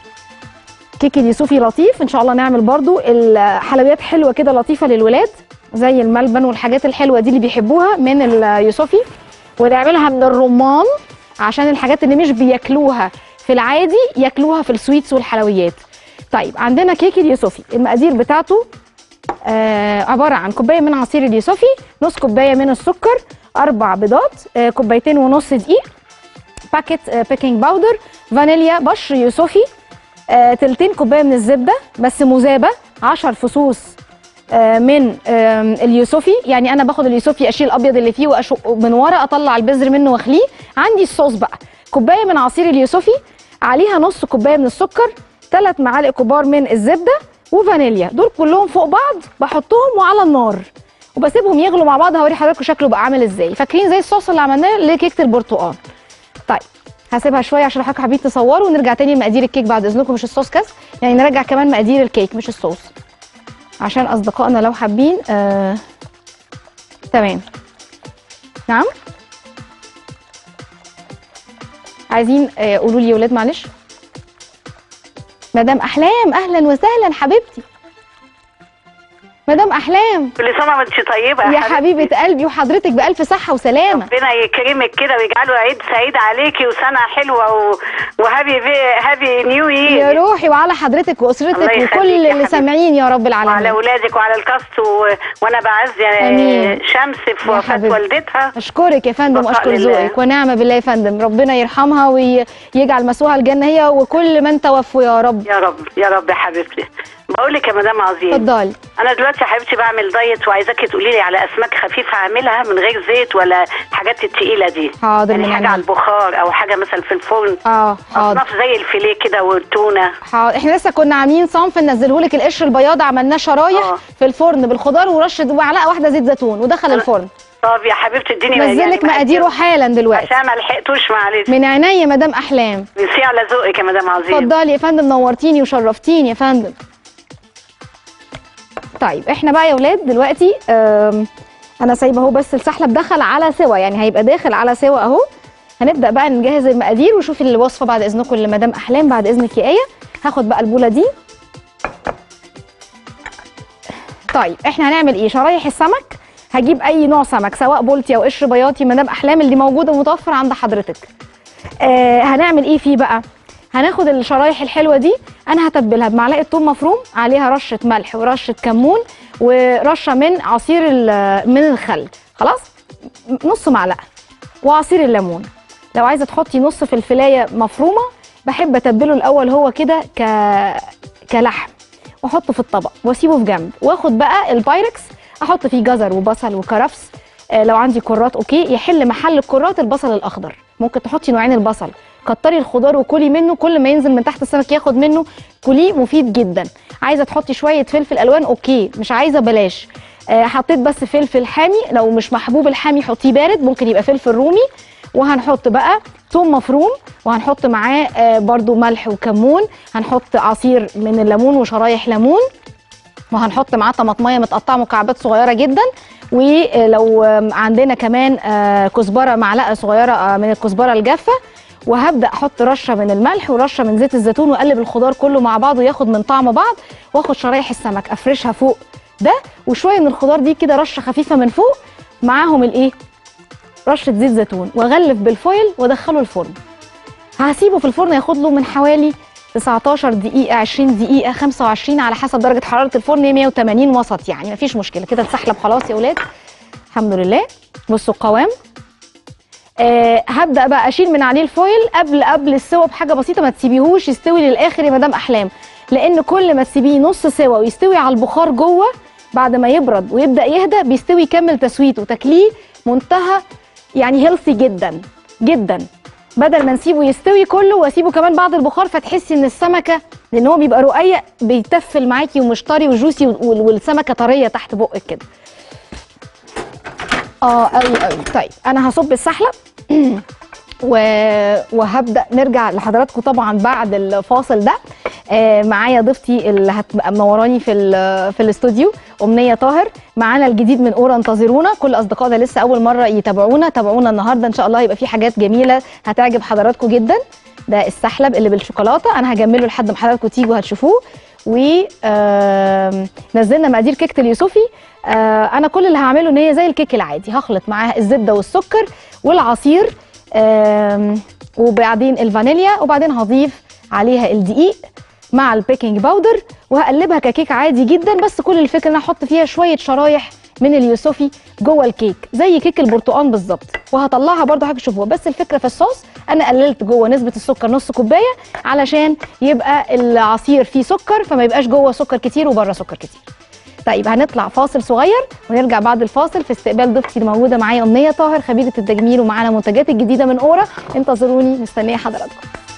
كيك اليوسفي لطيف ان شاء الله نعمل برضو الحلويات حلوه كده لطيفه للولاد زي الملبن والحاجات الحلوه دي اللي بيحبوها من اليوسفي ونعملها من الرمان عشان الحاجات اللي مش بياكلوها في العادي ياكلوها في السويتس والحلويات طيب عندنا كيك اليوسفي المقادير بتاعته آه عباره عن كوبايه من عصير اليوسفي نص كوبايه من السكر اربع بيضات آه كوبايتين ونص دقيق باكيت آه بيكنج باودر فانيليا بشر يوسفي آه تلتين كوبايه من الزبده بس مذابه 10 فصوص آه من آه اليوسفي يعني انا باخد اليوسفي اشيل الابيض اللي فيه واشقه من ورا اطلع البذر منه واخليه عندي الصوص بقى كوبايه من عصير اليوسفي عليها نص كوبايه من السكر ثلاث معالق كبار من الزبده وفانيليا دول كلهم فوق بعض بحطهم وعلى النار وبسيبهم يغلوا مع بعض هوري حضراتكم شكله بقى عامل ازاي فاكرين زي الصوص اللي عملناه لكيكه البرتقال طيب هسيبها شويه عشان حضرتك حابين تصوروا ونرجع تاني لمقادير الكيك بعد اذنكم مش الصوص كاس يعني نرجع كمان مقادير الكيك مش الصوص عشان اصدقائنا لو حابين آه... تمام نعم عايزين آه قولوا لي يا ولاد معلش مدام احلام اهلا وسهلا حبيبتي مدام احلام كل سنه وانت طيبه يا حبيبه قلبي وحضرتك بالف صحه وسلامه ربنا يكرمك كده ويجعله عيد سعيد عليكي وسنه حلوه و... وهابي بي... هابي نيو يا يير روحي وعلى حضرتك الله واسرتك يخليك وكل يا اللي حبيبتي. سامعين يا رب وعلى العالمين اولادك وعلى الكاست و... وانا بعز آمين. شمس في يا وفاه حبيبتي. والدتها اشكرك يا فندم بقاء واشكر لله. ذوقك ونعم بالله يا فندم ربنا يرحمها ويجعل مسواها الجنه هي وكل من توفوا يا رب يا رب يا رب يا حبيبتي بقول لك يا مدام عظيم اتفضلي انا دلوقتي يا حبيبتي بعمل دايت وعايزاكي تقولي لي على اسماك خفيفه اعملها من غير زيت ولا الحاجات التقيله دي حاضر يعني من حاجه عينيا. على البخار او حاجه مثلا في الفرن اه حاضر اصناف زي الفيليه كده والتونه حاضر احنا لسه كنا عاملين صنف ننزلهولك القشر البياض عملناه شرايح آه. في الفرن بالخضار ورشه معلقه واحده زيت زيتون ودخل الفرن طب يا حبيبتي اديني نزلك مقاديره حالا دلوقتي عشان ما لحقتوش معلش من عينيا مدام احلام ميرسي على ذوقك يا مدام عظيم اتفضلي يا فندم نورتيني وشرفتيني يا فندم طيب احنا بقى يا ولاد دلوقتي آم، انا سايبه اهو بس السحلب دخل على سوا يعني هيبقى داخل على سوا اهو هنبدا بقى نجهز المقادير وشوف الوصفه بعد اذنكم لمدام احلام بعد اذنك يا ايه هاخد بقى البوله دي طيب احنا هنعمل ايه شرايح السمك هجيب اي نوع سمك سواء بولتي او قشر بياضي مدام احلام اللي موجوده متوفره عند حضرتك آه هنعمل ايه فيه بقى هناخد الشرايح الحلوه دي انا هتبلها بمعلقه ثوم مفروم عليها رشه ملح ورشه كمون ورشه من عصير ال- من الخل خلاص نص معلقه وعصير الليمون لو عايزه تحطي نص فلفلايه مفرومه بحب اتبله الاول هو كده ك كلحم واحطه في الطبق واسيبه في جنب واخد بقى البايركس احط فيه جزر وبصل وكرفس آه، لو عندي كرات اوكي يحل محل الكرات البصل الاخضر ممكن تحطي نوعين البصل كتري الخضار وكلي منه كل ما ينزل من تحت السمك ياخد منه كليه مفيد جدا عايزه تحطي شويه فلفل الوان اوكي مش عايزه بلاش آه، حطيت بس فلفل حامي لو مش محبوب الحامي حطيه بارد ممكن يبقى فلفل رومي وهنحط بقى ثوم مفروم وهنحط معاه آه، برضو ملح وكمون هنحط عصير من الليمون وشرايح ليمون وهنحط معاه طماطميه متقطعه مكعبات صغيره جدا ولو آم، عندنا كمان آه، كزبره معلقه صغيره آه، من الكزبره الجافه وهبدا احط رشه من الملح ورشه من زيت الزيتون واقلب الخضار كله مع بعضه ياخد من طعم بعض واخد شرايح السمك افرشها فوق ده وشويه من الخضار دي كده رشه خفيفه من فوق معاهم الايه رشه زيت زيتون واغلف بالفويل وادخله الفرن هسيبه في الفرن ياخد له من حوالي 19 دقيقة 20 دقيقة 25 على حسب درجة حرارة الفرن هي 180 وسط يعني مفيش مشكلة كده اتسحلب خلاص يا ولاد الحمد لله بصوا القوام آه هبدأ بقى أشيل من عليه الفويل قبل قبل السوا بحاجة بسيطة ما تسيبيهوش يستوي للآخر يا مدام أحلام لأن كل ما تسيبيه نص سوا ويستوي على البخار جوه بعد ما يبرد ويبدأ يهدى بيستوي يكمل تسويته تاكليه منتهى يعني هيلثي جدا جدا بدل ما نسيبه يستوي كله واسيبه كمان بعد البخار فتحسي ان السمكه لان هو بيبقى رقيق بيتفل معاكي ومش طري وجوسي وال- والسمكه طريه تحت بقك كده اه قوي قوي طيب انا هصب السحلب و... وهبدا نرجع لحضراتكم طبعا بعد الفاصل ده آه معايا ضيفتي اللي هتبقى منوراني في ال- في الاستوديو امنيه طاهر معانا الجديد من اورا انتظرونا كل اصدقائنا لسه اول مره يتابعونا تابعونا النهارده ان شاء الله هيبقى في حاجات جميله هتعجب حضراتكم جدا ده السحلب اللي بالشوكولاته انا هجمله لحد ما حضراتكم تيجوا هتشوفوه و آم، نزلنا مقادير كيكه اليوسفي آه، انا كل اللي هعمله ان هي زي الكيك العادي هخلط معاها الزبده والسكر والعصير آم، وبعدين الفانيليا وبعدين هضيف عليها الدقيق مع البيكنج باودر وهقلبها ككيك عادي جدا بس كل الفكره ان أنا احط فيها شويه شرايح من اليوسفي جوه الكيك زي كيك البرتقال بالظبط وهطلعها برضو حاجه شوفوها بس الفكره في الصوص انا قللت جوه نسبه السكر نص كوبايه علشان يبقى العصير فيه سكر فما يبقاش جوه سكر كتير وبره سكر كتير طيب هنطلع فاصل صغير ونرجع بعد الفاصل في استقبال ضيفتي الموجوده معايا امنيه طاهر خبيره التجميل ومعانا منتجات الجديده من اورا انتظروني مستنيه حضراتكم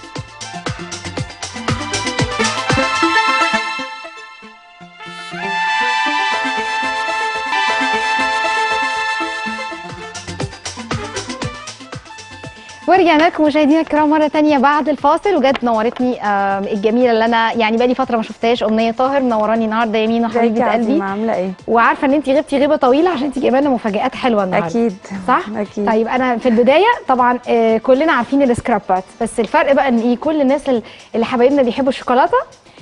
ورجعنا لكم مشاهدينا الكرام مره تانية بعد الفاصل وجت نورتني آه الجميله اللي انا يعني بقالي فتره ما شفتهاش امنيه طاهر منوراني النهارده يا مينا ازيك يا حبيبه قلبي عزيمة عاملة ايه؟ وعارفه ان انت غبتي غيبه طويله عشان انت جايبه لنا مفاجات حلوه النهارده أكيد صح؟ أكيد طيب انا في البدايه طبعا آه، كلنا عارفين السكرابات بس الفرق بقى ان ايه كل الناس ال- اللي حبايبنا بيحبوا الشوكولاته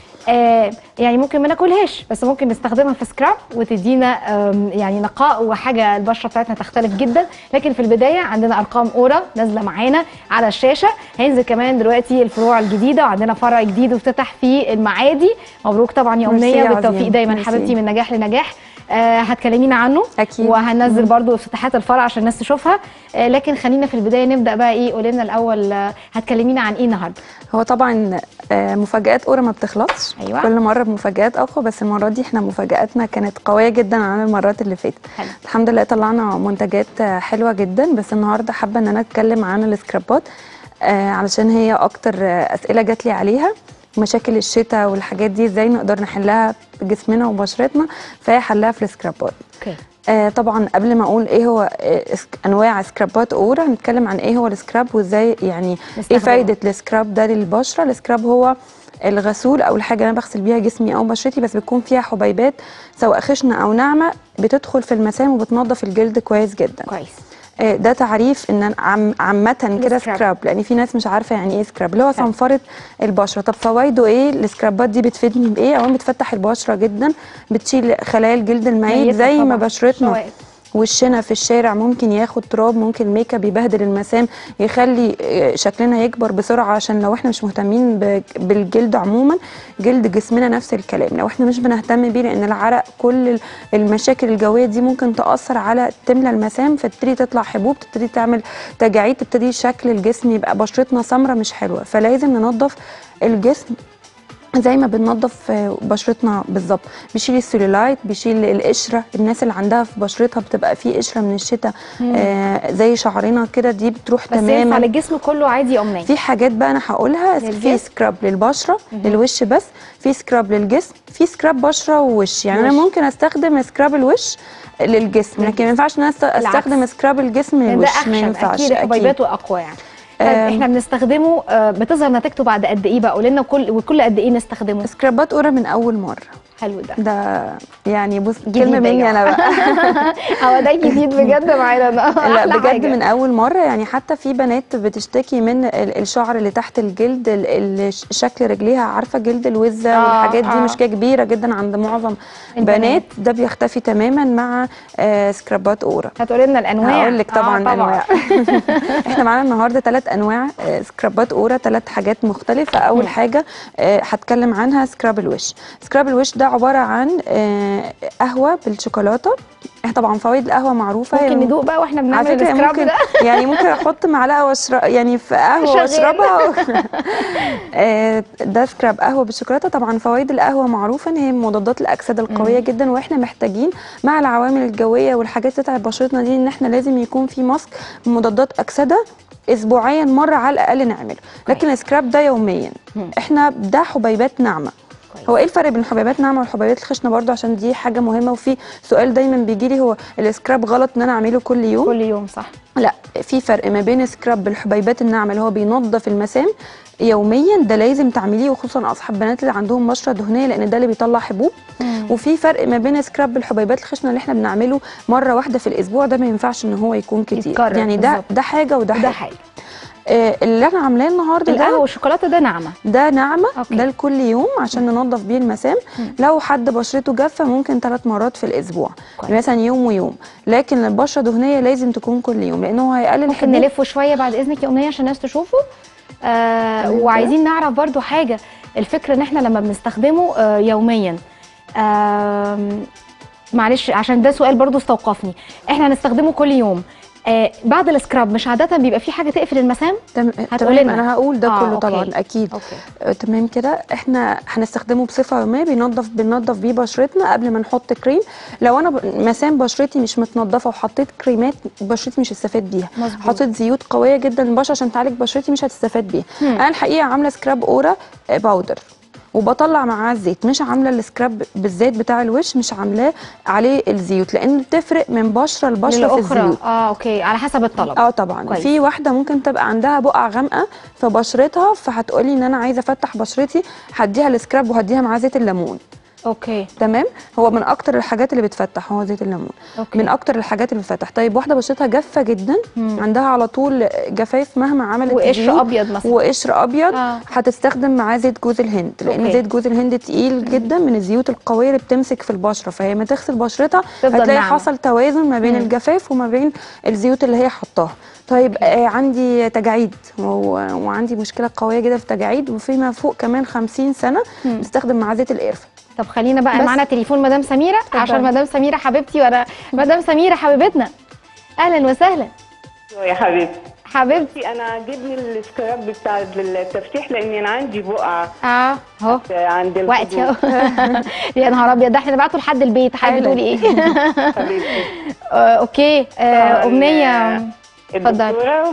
آه، يعني ممكن ما ناكلهاش بس ممكن نستخدمها في سكراب وتدينا آم، يعني نقاء وحاجه البشره بتاعتنا تختلف جدا لكن في البدايه عندنا ارقام اورا نازله معانا على الشاشه هينزل كمان دلوقتي الفروع الجديده وعندنا فرع جديد وافتتح في المعادي مبروك طبعا يا ميرسي امنيه يا بالتوفيق عظيم. دايما ميرسي. حبيبتي من نجاح لنجاح آه هتكلمينا عنه أكيد. وهننزل برضو افتتاحات الفرع عشان الناس تشوفها آه لكن خلينا في البدايه نبدا بقى ايه قولي لنا الاول آه هتكلمينا عن ايه النهارده هو طبعا آه، مفاجآت أورا ما بتخلصش أيوة. كل مرة بمفاجآت أقوى بس المرة دي احنا مفاجآتنا كانت قوية جدا عن المرات اللي فاتت حلو. الحمد لله طلعنا منتجات آه، حلوة جدا بس النهاردة حابة ان انا اتكلم عن السكرابات آه، علشان هي اكتر آه، اسئلة جات لي عليها مشاكل الشتاء والحاجات دي ازاي نقدر نحلها بجسمنا وبشرتنا فهي حلها في السكرابات اوكي آه طبعا قبل ما اقول ايه هو آه اسك- انواع سكرابات اورا هنتكلم عن ايه هو السكراب وازاي يعني ايه نستخدمه. فايده السكراب ده للبشره السكراب هو الغسول او الحاجه اللي انا بغسل بيها جسمي او بشرتي بس بتكون فيها حبيبات سواء خشنه او ناعمه بتدخل في المسام وبتنظف الجلد كويس جدا كويس آه، ده تعريف ان أنا عم عامه كده السكراب. سكراب لان في ناس مش عارفه يعني ايه سكراب اللي هو حلو. صنفره البشره طب فوائده ايه السكرابات دي بتفيدني بايه اولا بتفتح البشره جدا بتشيل خلايا الجلد الميت ميتة زي ما طبعاً. بشرتنا شوائب. وشنا في الشارع ممكن ياخد تراب ممكن الميك اب يبهدل المسام يخلي آه، شكلنا يكبر بسرعه عشان لو احنا مش مهتمين ب- بالجلد عموما جلد جسمنا نفس الكلام لو احنا مش بنهتم بيه لان العرق كل ال- المشاكل الجويه دي ممكن تاثر على تملى المسام فتبتدي تطلع حبوب تبتدي تعمل تجاعيد تبتدي شكل الجسم يبقى بشرتنا سمرة مش حلوه فلازم ننظف الجسم زي ما بننظف آه، بشرتنا بالظبط بيشيل السيلولايت بيشيل القشره الناس اللي عندها في بشرتها بتبقى في قشره من الشتاء آه زي شعرنا كده دي بتروح بس ينفع تماما للجسم كله عادي يا امنيه في حاجات بقى انا هقولها في للجسم؟ سكراب للبشره للوش بس في سكراب للجسم في سكراب بشره ووش يعني انا وش. ممكن استخدم سكراب الوش للجسم لكن ما ينفعش ان انا است- استخدم سكراب الجسم لان ده للوش ما اخشن ينفعش اكيد حبيباته اقوى يعني طيب آم. احنا بنستخدمه آه، بتظهر نتيجته بعد قد ايه بقى قولي لنا كل وكل قد ايه نستخدمه سكرابات اورا من اول مره حلو ده ده يعني بص جديد كلمه يا مني جماعة. انا بقى هو ده جديد بجد معانا ده لا أحلى بجد حاجة. من اول مره يعني حتى في بنات بتشتكي من ال- الشعر اللي تحت الجلد ال- ال- شكل رجليها عارفه جلد الوزه آه، والحاجات دي آه. مشكله كبيره جدا عند معظم البنات. البنات ده بيختفي تماما مع آه سكرابات اورا هتقولي لنا الانواع هقول لك طبعا آه، انواع احنا معانا النهارده ثلاث انواع آه، سكرابات اورا ثلاث حاجات مختلفه اول مم. حاجه آه، هتكلم عنها سكراب الوش سكراب الوش ده عباره عن آه، قهوه بالشوكولاته احنا طبعا فوائد القهوه معروفه هي ممكن ندوق بقى واحنا على بنعمل فكره السكراب ممكن ده يعني ممكن احط معلقه واشرب يعني في قهوه شغال. واشربها آه، ده سكراب قهوه بالشوكولاته طبعا فوائد القهوه معروفه ان هي من مضادات الاكسده القويه جدا واحنا محتاجين مع العوامل الجويه والحاجات اللي تتعب بشرتنا دي ان احنا لازم يكون في ماسك مضادات اكسده اسبوعيا مره على الاقل نعمله لكن السكراب ده يوميا مم. احنا ده حبيبات ناعمه كويس. هو ايه الفرق بين الحبيبات الناعمه والحبيبات الخشنه برضو عشان دي حاجه مهمه وفي سؤال دايما بيجي لي هو السكراب غلط ان انا اعمله كل يوم كل يوم صح لا في فرق ما بين سكراب بالحبيبات الناعمه اللي هو بينظف المسام يوميا ده لازم تعمليه وخصوصا اصحاب بنات اللي عندهم بشره دهنيه لان ده اللي بيطلع حبوب وفي فرق ما بين سكراب بالحبيبات الخشنه اللي احنا بنعمله مره واحده في الاسبوع ده ما ينفعش ان هو يكون كتير يتكرر يعني ده بالظبط. ده حاجه وده ده حاجه حاجه آه اللي احنا عاملاه النهارده القهوه ده والشوكولاته ده ناعمه ده ناعمه أوكي. ده لكل يوم عشان ننظف بيه المسام لو حد بشرته جافه ممكن ثلاث مرات في الاسبوع كويس. يعني مثلا يوم ويوم لكن البشره دهنيه لازم تكون كل يوم لانه هيقلل ممكن الحبوب نلفه شويه بعد اذنك يا امنيه عشان الناس تشوفه آه تمام كده. وعايزين نعرف برضو حاجه الفكره ان احنا لما بنستخدمه آه يوميا آم، معلش عشان ده سؤال برضو استوقفني احنا هنستخدمه كل يوم آه بعد السكراب مش عاده بيبقى في حاجه تقفل المسام تم... هتقولي تمام لنا. انا هقول ده آه، كله أوكي. طبعا اكيد اوكي آه، تمام كده احنا هنستخدمه بصفه يوميه بينظف بننظف بيه بشرتنا قبل ما نحط كريم لو انا ب... مسام بشرتي مش متنضفه وحطيت كريمات بشرتي مش هتستفاد بيها مظبوط. حطيت زيوت قويه جدا للبشره عشان تعالج بشرتي مش هتستفاد بيها انا الحقيقه عامله سكراب اورا آه، باودر وبطلع معاه الزيت مش عامله السكراب بالزيت بتاع الوش مش عاملاه عليه الزيوت لان بتفرق من بشره لبشره في للاخرى الزيوت اه اوكي على حسب الطلب اه طبعا كويس. في واحده ممكن تبقى عندها بقع غامقه في بشرتها فهتقولي ان انا عايزه افتح بشرتي هديها السكراب وهديها معاه زيت الليمون اوكي تمام هو من اكتر الحاجات اللي بتفتح هو زيت الليمون أوكي. من اكتر الحاجات اللي بتفتح طيب واحده بشرتها جافه جدا مم. عندها على طول جفاف مهما عملت وقشر زيوت ابيض مثلا وقشر ابيض آه. هتستخدم معاه زيت جوز الهند لان أوكي. زيت جوز الهند تقيل جدا من الزيوت القويه اللي بتمسك في البشره فهي ما تغسل بشرتها تفضل هتلاقي ناعمة. حصل توازن ما بين مم. الجفاف وما بين الزيوت اللي هي حطاها طيب آه عندي تجاعيد و- وعندي مشكله قويه جدا في التجاعيد وفيما فوق كمان 50 سنه مم. نستخدم معاه زيت القرفه طب خلينا بقى بس. معانا تليفون مدام سميره عشان اتفضلي. مدام سميره حبيبتي وانا مدام سميره حبيبتنا اهلا وسهلا يا حبيبتي حبيبتي انا جبني السكراب بتاع التفتيح لان انا عندي بقعه اه اهو عند وقتي الخدود. اهو يا نهار ابيض ده احنا نبعته لحد البيت حابه حالا. تقولي ايه حبيبتي آه، اوكي آه، طبعاً، امنيه اتفضلي. الدكتورة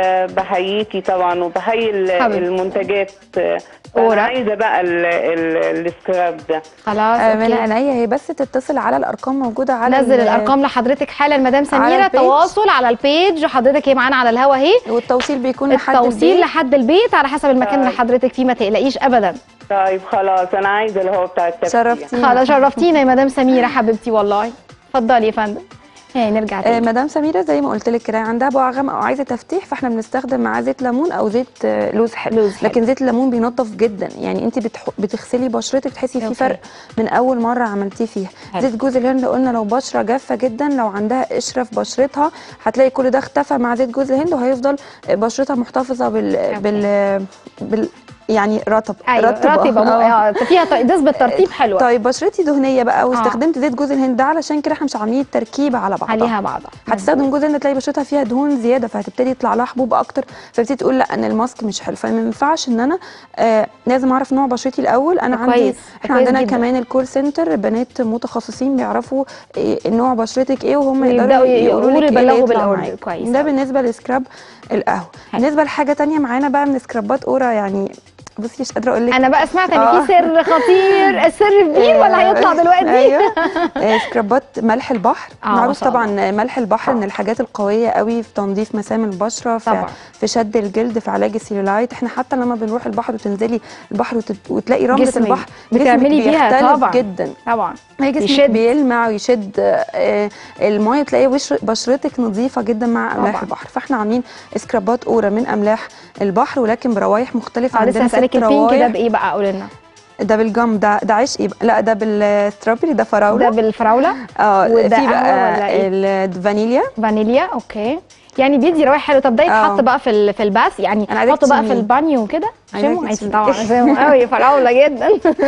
وبحييكي طبعا وبحيي ال- حبيبتي. المنتجات أورا. انا عايزه بقى ال- ال- السكراب ده خلاص آه من اوكي عينيا هي بس تتصل على الارقام موجوده على نزل ال- الارقام لحضرتك حالا مدام سميره البيج. تواصل على البيج حضرتك هي معانا على الهوا اهي والتوصيل بيكون لحد التوصيل البيت. لحد البيت على حسب المكان اللي طيب. حضرتك فيه ما تقلقيش ابدا طيب خلاص انا عايزه اللي هو بتاع التفتيح شرفتينا خلاص شرفتينا يا مدام سميره حبيبتي والله اتفضلي يا فندم هي نرجع آه تاني مدام سميره زي ما قلت لك كده عندها بقع غامقه او عايزه تفتيح فاحنا بنستخدم معاه زيت ليمون او زيت آه، لوز حلو لوز حلو. لكن زيت الليمون بينظف جدا يعني انت بتح... بتغسلي بشرتك تحسي في أوكي. فرق من اول مره عملتيه فيها حلو. زيت جوز الهند قلنا لو بشره جافه جدا لو عندها قشره في بشرتها هتلاقي كل ده اختفى مع زيت جوز الهند وهيفضل بشرتها محتفظه بال بال, بال... يعني رطب ايوه رطبه آه. آه، فيها ط- نسبه ترطيب حلوه طيب بشرتي دهنيه بقى واستخدمت زيت جوز الهند ده علشان كده احنا مش عاملين التركيبه على بعضها عليها بعضها هتستخدم جوز الهند تلاقي بشرتها فيها دهون زياده فهتبتدي يطلع لها حبوب اكتر فبتبتدي تقول لا ان الماسك مش حلو فما ينفعش ان انا آه لازم اعرف نوع بشرتي الاول انا ده عندي كويس، ده احنا كويس عندنا جدا. كمان الكول سنتر بنات متخصصين بيعرفوا إيه نوع بشرتك ايه وهم ويبدأوا يقدروا ي- يقولوا لك يبلغوا ايه اللي يطلع بالأوردر. معاك. كويس ده أوي. بالنسبه لسكراب القهوه حلو. بالنسبه لحاجه تانية معانا بقى من سكرابات اورا يعني بصي مش قادره اقول لك انا بقى سمعت ان آه. في سر خطير السر كبير ولا هيطلع دلوقتي ايوه آه، سكرابات ملح البحر آه، ما معروف شاء الله. طبعا ملح البحر من الحاجات القويه قوي في تنظيف مسام البشره في, طبعا. في شد الجلد في علاج السيلولايت احنا حتى لما بنروح البحر وتنزلي البحر وتت... وتلاقي رمله جسمك. البحر بتعملي جسمك بيها بيختلف طبعا. جدا طبعا هي جسمك يشد. بيلمع ويشد آه، المايه تلاقي وش بشرتك نظيفه جدا مع املاح طبعا. البحر فاحنا عاملين سكرابات اورا من املاح البحر ولكن بروايح مختلفه اه لسه عندنا هسألك ست البينك ده روايح بايه بقى قولي لنا ده بالجم ده ده عشقي بقى. لا ده بالستروبري ده فراوله ده بالفراوله اه وده في قهوة بقى ولا إيه؟ الفانيليا فانيليا اوكي يعني بيدي روايح حلو طب ده يتحط آه. بقى في ال- في الباث يعني أنا عايزاك حطه بقى في تشميه. البانيو وكده عايزاك شموا عايز تشميه. طبعا شموا قوي فراوله جدا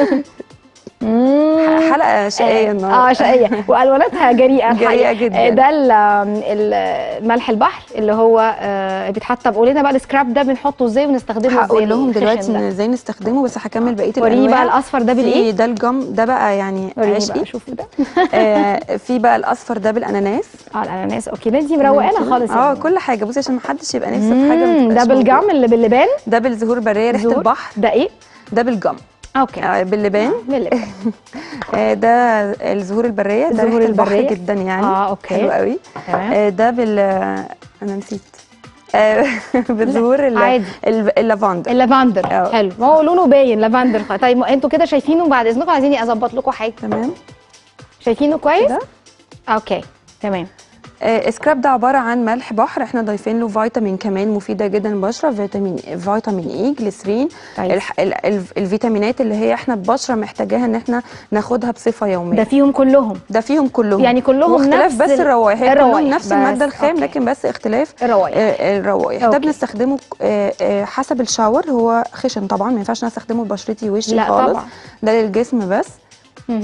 مم. حلقه شقيه اه النهارده شقيه والواناتها جريئه جريئة الحقيقة. جداً. آه، ده ال- ال- ملح البحر اللي هو آه، بيتحط طب قولي لنا بقى السكراب ده بنحطه ازاي ونستخدمه ازاي هقول لهم الخشن دلوقتي ده؟ إن ازاي نستخدمه بس هكمل بقيه الانواع وريني بقى الاصفر ده في بالايه ده الجم ده بقى يعني وريني عشقي بقى شوفوا ده آه في بقى الاصفر ده بالاناناس اه الاناناس اوكي لا انتي مروقانا خالص يا اه بنتي. كل حاجه بصي عشان ما حدش يبقى نفسه في حاجه ما مم، ده تبقاش موجودة. بالجام اللي باللبان ده بالزهور البريه ريحه زهور. البحر ده ايه ده بالجم اوكي آه باللبان باللبان آه ده الزهور البريه ده الزهور ريحه البحر البرية. جدا يعني آه، أوكي. حلو قوي تمام آه ده بال انا نسيت آه بالزهور ال- عادي. ال- اللافندر اللافندر آه. حلو ما هو لونه باين لافندر طيب ما انتوا كده شايفينه بعد اذنكم عايزين اظبط لكم حاجه تمام شايفينه كويس كده. اوكي تمام آه، سكراب ده عباره عن ملح بحر احنا ضايفين له فيتامين كمان مفيده جدا للبشره فيتامين فيتامين اي جليسرين كويس. الح... ال... ال... الفيتامينات اللي هي احنا البشره محتاجاها ان احنا ناخدها بصفه يوميه ده فيهم كلهم ده فيهم كلهم يعني كلهم واختلاف نفس بس ال- الروائح هي الروائح كلهم نفس بس. الماده الخام أوكي. لكن بس اختلاف الروائح آه، الروائح ده أوكي. بنستخدمه آه، آه، حسب الشاور هو خشن طبعا ما ينفعش أنا استخدمه لبشرتي ووشي لا خالص طبعا. ده للجسم بس مهم.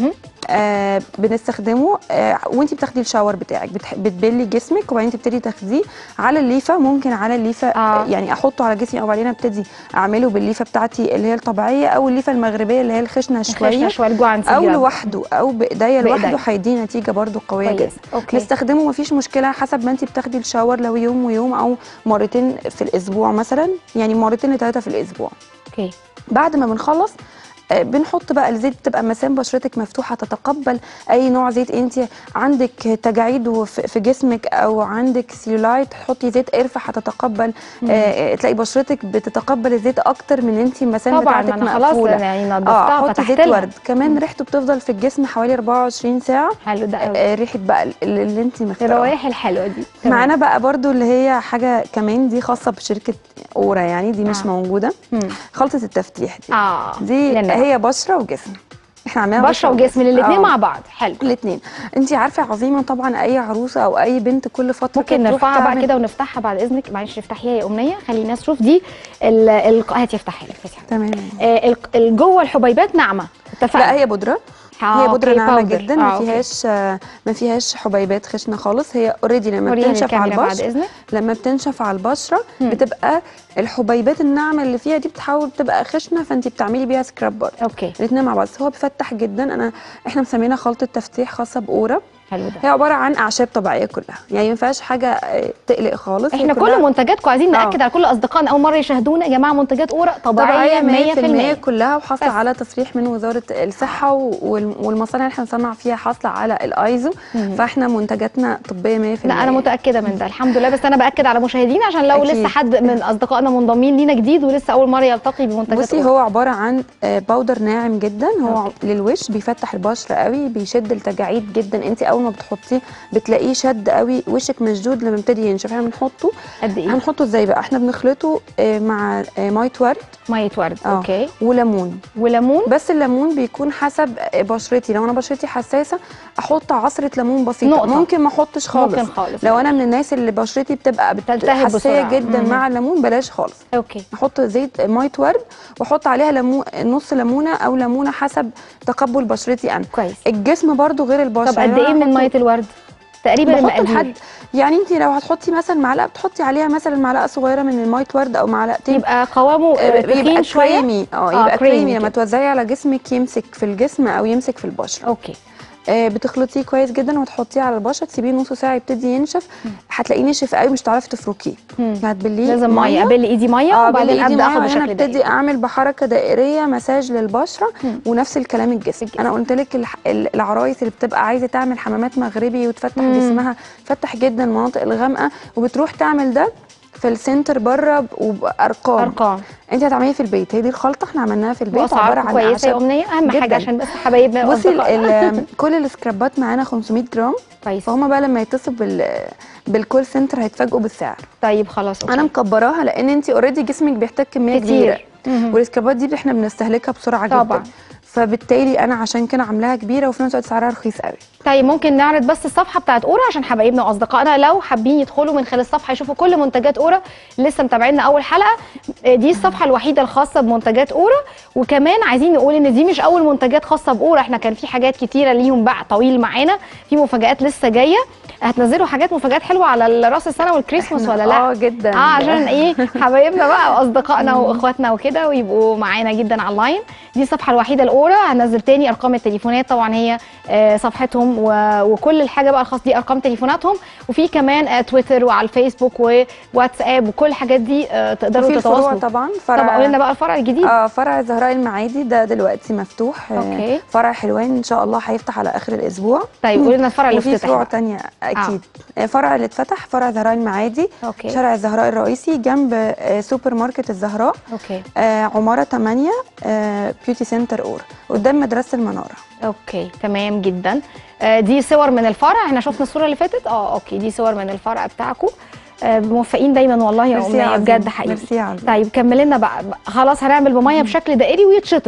آه بنستخدمه آه وانت بتاخدي الشاور بتاعك بتح... بتبلي جسمك وبعدين تبتدي تاخديه على الليفه ممكن على الليفه آه. آه. يعني احطه على جسمي او بعدين ابتدي اعمله بالليفه بتاعتي اللي هي الطبيعيه او الليفه المغربيه اللي هي الخشنه شويه خشنه شويه الجوع او لوحده او بايديا لوحده بإيديا. هيدي نتيجه برده قويه كويس. جدا أوكي. نستخدمه مفيش مشكله حسب ما انت بتاخدي الشاور لو يوم ويوم او مرتين في الاسبوع مثلا يعني مرتين لثلاثه في الاسبوع اوكي بعد ما بنخلص آه، بنحط بقى الزيت تبقى مسام بشرتك مفتوحه تتقبل اي نوع زيت انت عندك تجاعيد وف- في جسمك او عندك سيلولايت تحطي زيت قرفه هتتقبل آه تلاقي بشرتك بتتقبل الزيت اكتر من انت المسام طبعا بتاعتك ما انا خلاص مقفوله يعني اه نضفتها حطي فتحت زيت لها ورد كمان ريحته بتفضل في الجسم حوالي 24 ساعه حلو ده قوي آه ريحه بقى اللي, اللي انت مختاره الروائح الحلوه دي تمام. معانا بقى برضو اللي هي حاجه كمان دي خاصه بشركه اورا يعني دي مش آه. موجوده مم. خلطه التفتيح دي اه دي لنا. هي بشره وجسم احنا عاملينها بشره وجسم الاثنين آه. مع بعض حلو الاثنين انت عارفه عظيمه طبعا اي عروسه او اي بنت كل فتره ممكن كده تروح نرفعها بقى تعمل- كده ونفتحها بعد اذنك معلش افتحيها يا امنيه خلي الناس تشوف دي ال ال هاتي افتحها لك افتحيها. تمام آه ال- ال- جوه الحبيبات ناعمه اتفقنا لا هي بودره آه، هي بودره أوكي، ناعمه باودر. جدا آه، ما أوكي. فيهاش آه، ما فيهاش حبيبات خشنه خالص هي اوريدي لما وريها بتنشف على للكاميرا بعد البشره اذنك لما بتنشف على البشره بتبقى الحبيبات الناعمه اللي فيها دي بتحاول تبقى خشنه فانت بتعملي بيها سكراب برضه اوكي الاثنين مع بعض بس هو بيفتح جدا انا احنا مسمينها خلطه تفتيح خاصه باورا حلو ده هي عباره عن اعشاب طبيعيه كلها يعني ما فيهاش حاجه آه، تقلق خالص هي احنا كلها كل منتجاتكم عايزين آه. ناكد على كل اصدقائنا اول مره يشاهدونا يا جماعه منتجات اورا طبيعيه 100% 100% كلها وحاصله بس. على تصريح من وزاره الصحه وال- والمصانع اللي احنا بنصنع فيها حاصله على الايزو فاحنا منتجاتنا طبيه 100% لا انا متاكده من ده الحمد لله بس انا باكد على مشاهدينا عشان لو أكيد. لسه حد من اصدقائنا منضمين لينا جديد ولسه اول مره يلتقي بمنتجات بصي أورا. هو عباره عن آه، باودر ناعم جدا هو للوش بيفتح البشره قوي بيشد التجاعيد جدا انت اول ما بتحطيه بتلاقيه شد قوي وشك مشدود لما يبتدي ينشف احنا بنحطه قد ايه هنحطه ازاي بقى احنا بنخلطه آه، مع آه، ميه ورد ميه ورد آه. اوكي وليمون وليمون بس الليمون بيكون حسب بشرتي لو انا بشرتي حساسه احط عصره ليمون بسيطه نقطة. ممكن ما احطش خالص ممكن خالص. لو انا من الناس اللي بشرتي بتبقى بت- تلتهب حساسيه بسرعة. جدا مم. مع الليمون بلاش خالص اوكي احط زيت ميه ورد واحط عليها ليمون نص ليمونه او ليمونه حسب تقبل بشرتي انا كويس الجسم برضو غير البشره طب قد يعني ايه أنا من هحط- ميه الورد تقريبا بحط المقادير لحد يعني انت لو هتحطي مثلا معلقه بتحطي عليها مثلا معلقه صغيره من الميه ورد او معلقتين يبقى قوامه آه، تخين يبقى شويه كريمي اه آه، يبقى كريمي كريمي لما كده. توزعي على جسمك يمسك في الجسم او يمسك في البشره اوكي آه، بتخلطيه كويس جدا وتحطيه على البشره تسيبيه نص ساعه يبتدي ينشف هتلاقيه نشف قوي مش هتعرفي تفركيه مم. هتبليه لازم ميه ابل ايدي ميه اه وبعدين بالايد ابدا اخد انا بشكل ابتدي دائري اعمل بحركه دائريه مساج للبشره مم. ونفس الكلام الجسم الجسم. انا قلت لك الح- ال- العرايس اللي بتبقى عايزه تعمل حمامات مغربي وتفتح مم. جسمها فتح جدا المناطق الغامقه وبتروح تعمل ده في السنتر بره وبارقام ارقام انت هتعمليه في البيت هي دي الخلطه احنا عملناها في البيت واسعار عن كويسه يا أعشاب. امنيه اهم حاجه جداً. عشان بس حبايبنا بصي ال- وأصدقائنا. ال- كل السكرابات معانا 500 جرام كويس فهم بقى لما يتصلوا بال بالكول سنتر هيتفاجئوا بالسعر طيب خلاص انا مكبراها لان انت اوريدي جسمك بيحتاج كميه كبيره كتير مهم. والسكرابات دي احنا بنستهلكها بسرعه طبعاً. جدا فبالتالي انا عشان كده عاملاها كبيره وفي نفس الوقت سعرها رخيص قوي طيب ممكن نعرض بس الصفحه بتاعت اورا عشان حبايبنا واصدقائنا لو حابين يدخلوا من خلال الصفحه يشوفوا كل منتجات اورا لسه متابعينا اول حلقه آه، دي الصفحه الوحيده الخاصه بمنتجات اورا وكمان عايزين نقول ان دي مش اول منتجات خاصه باورا احنا كان في حاجات كتيره ليهم باع طويل معانا في مفاجات لسه جايه هتنزلوا حاجات مفاجات حلوه على راس السنه والكريسماس ولا لا اه جدا اه عشان ايه حبايبنا بقى واصدقائنا واخواتنا وكده ويبقوا معانا جدا على اللاين دي الصفحه الوحيده الاورا هنزل تاني ارقام التليفونات طبعا هي آه، صفحتهم و- وكل الحاجه بقى الخاص دي ارقام تليفوناتهم وفي كمان آه، تويتر وعلى الفيسبوك وواتساب وكل الحاجات دي آه، تقدروا وفي الفروع تتواصلوا طبعا طب قولي لنا بقى الفرع الجديد اه فرع زهراء المعادي ده دلوقتي مفتوح آه، أوكي. فرع حلوان ان شاء الله هيفتح على اخر الاسبوع طيب قولي لنا الفرع اللي وفي افتتح فروع بقى. تانية اكيد آه. فرع اللي اتفتح فرع زهراء المعادي اوكي شارع الزهراء الرئيسي جنب آه، سوبر ماركت الزهراء اوكي آه، عماره 8 آه، بيوتي سنتر اور قدام مدرسه المناره اوكي تمام جدا آه، دي صور من الفرع احنا شفنا الصوره اللي فاتت اه اوكي دي صور من الفرع بتاعكم آه، موفقين دايما والله يا ميرسي يا امنيه عظيم. بجد حقيقي ميرسي يا عظيم. طيب كمل لنا بقى خلاص هنعمل بميه بشكل دائري ويتشطف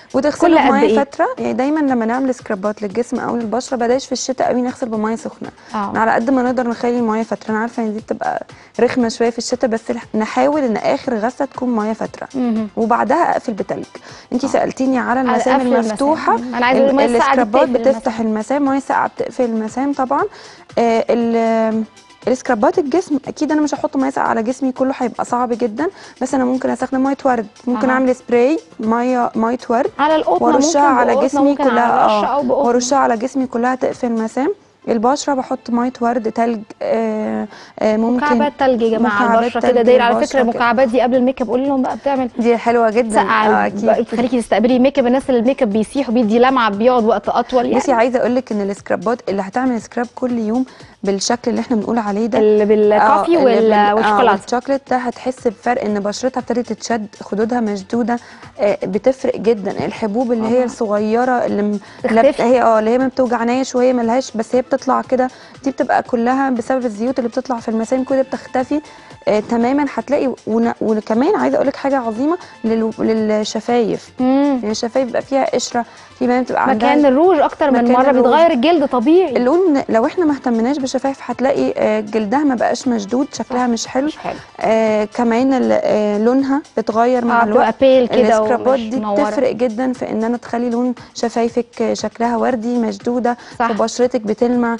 وتغسله كل قد بميه إيه؟ فتره يعني دايما لما نعمل سكرابات للجسم او للبشره بلاش في الشتاء قوي نغسل بميه سخنه اه على قد ما نقدر نخلي الميه فتره انا عارفه ان دي بتبقى رخمه شويه في الشتاء بس الح- نحاول ان اخر غسله تكون ميه فتره مهم. وبعدها اقفل بتلج انت سالتيني على المسام قفل المفتوحه المسام. أنا عايزة أقول المية الساقعة دي السكرابات بتقفل بتفتح المسام ميه ساقعه بتقفل المسام طبعا آه ال- السكرابات الجسم اكيد انا مش هحط ميه ساقعه على جسمي كله هيبقى صعب جدا بس انا ممكن استخدم ميه ورد ممكن أها. اعمل سبراي ميه ميه ورد على القطنه وارشها ممكن على بقطنة، جسمي ممكن كلها على رشه اه او بقطنه وارشها على جسمي كلها تقفل مسام البشره بحط ميه ورد تلج آه آه ممكن مكعبات تلج يا جماعه مكعبات البشره كده تلج داير على فكره للبشرة كده. المكعبات دي قبل الميك اب قولي لهم بقى بتعمل دي حلوه جدا سقعه آه، ال- اكيد بتخليكي تستقبلي الميك اب الناس اللي الميك اب بيسيح وبيدي لمعه بيقعد وقت اطول يعني بصي عايزه اقول لك ان السكرابات اللي هتعمل سكراب كل يوم بالشكل اللي احنا بنقول عليه ده اللي بالكافي آه، اللي وال- بال- آه، والشوكولاته والشوكليت ده هتحس بفرق ان بشرتها ابتدت تتشد خدودها مشدوده آه، بتفرق جدا الحبوب اللي هي آه. الصغيره اللي م- تختفي. لا بت- هي اه اللي هي ما بتوجعناش وهي ملهاش بس هي بتطلع كده دي بتبقى كلها بسبب الزيوت اللي بتطلع في المسام كده بتختفي آه تماما هتلاقي ون- وكمان عايزه اقول لك حاجه عظيمه لل- للشفايف مم. يعني الشفايف بيبقى فيها قشره في بنات بتبقى عندها مكان الروج اكتر من مكان مره الروج. بيتغير الجلد طبيعي اللون لو احنا ما اهتمناش بالشفايف هتلاقي آه، جلدها ما بقاش مشدود شكلها مش حلو مش حلو آه كمان ال- آه لونها بتغير مع اه الوقت بتبقى بيل كده السكرابات ومش دي منورة. بتفرق جدا في ان انا تخلي لون شفايفك آه، شكلها وردي مشدوده صح. وبشرتك بتلمع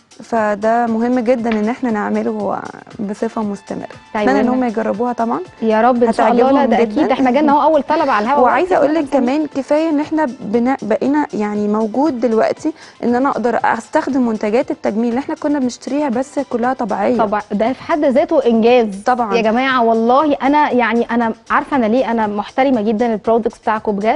فده مهم جدا ان احنا نعمله بصفه مستمره طيب اتمنى ان وإن- هم يجربوها طبعا يا رب ان شاء الله لا هتعجبهم ده جدا. اكيد احنا جالنا اهو اول طلب على الهواء وعايزه اقول لك وقت كمان كمان كفايه ان احنا بنا بقينا يعني موجود دلوقتي ان انا اقدر استخدم منتجات التجميل اللي احنا كنا بنشتريها بس كلها طبيعيه طبعا ده في حد ذاته انجاز طبعا يا جماعه والله انا يعني انا عارفه انا ليه انا محترمه جدا البرودكتس بتاعكم بجد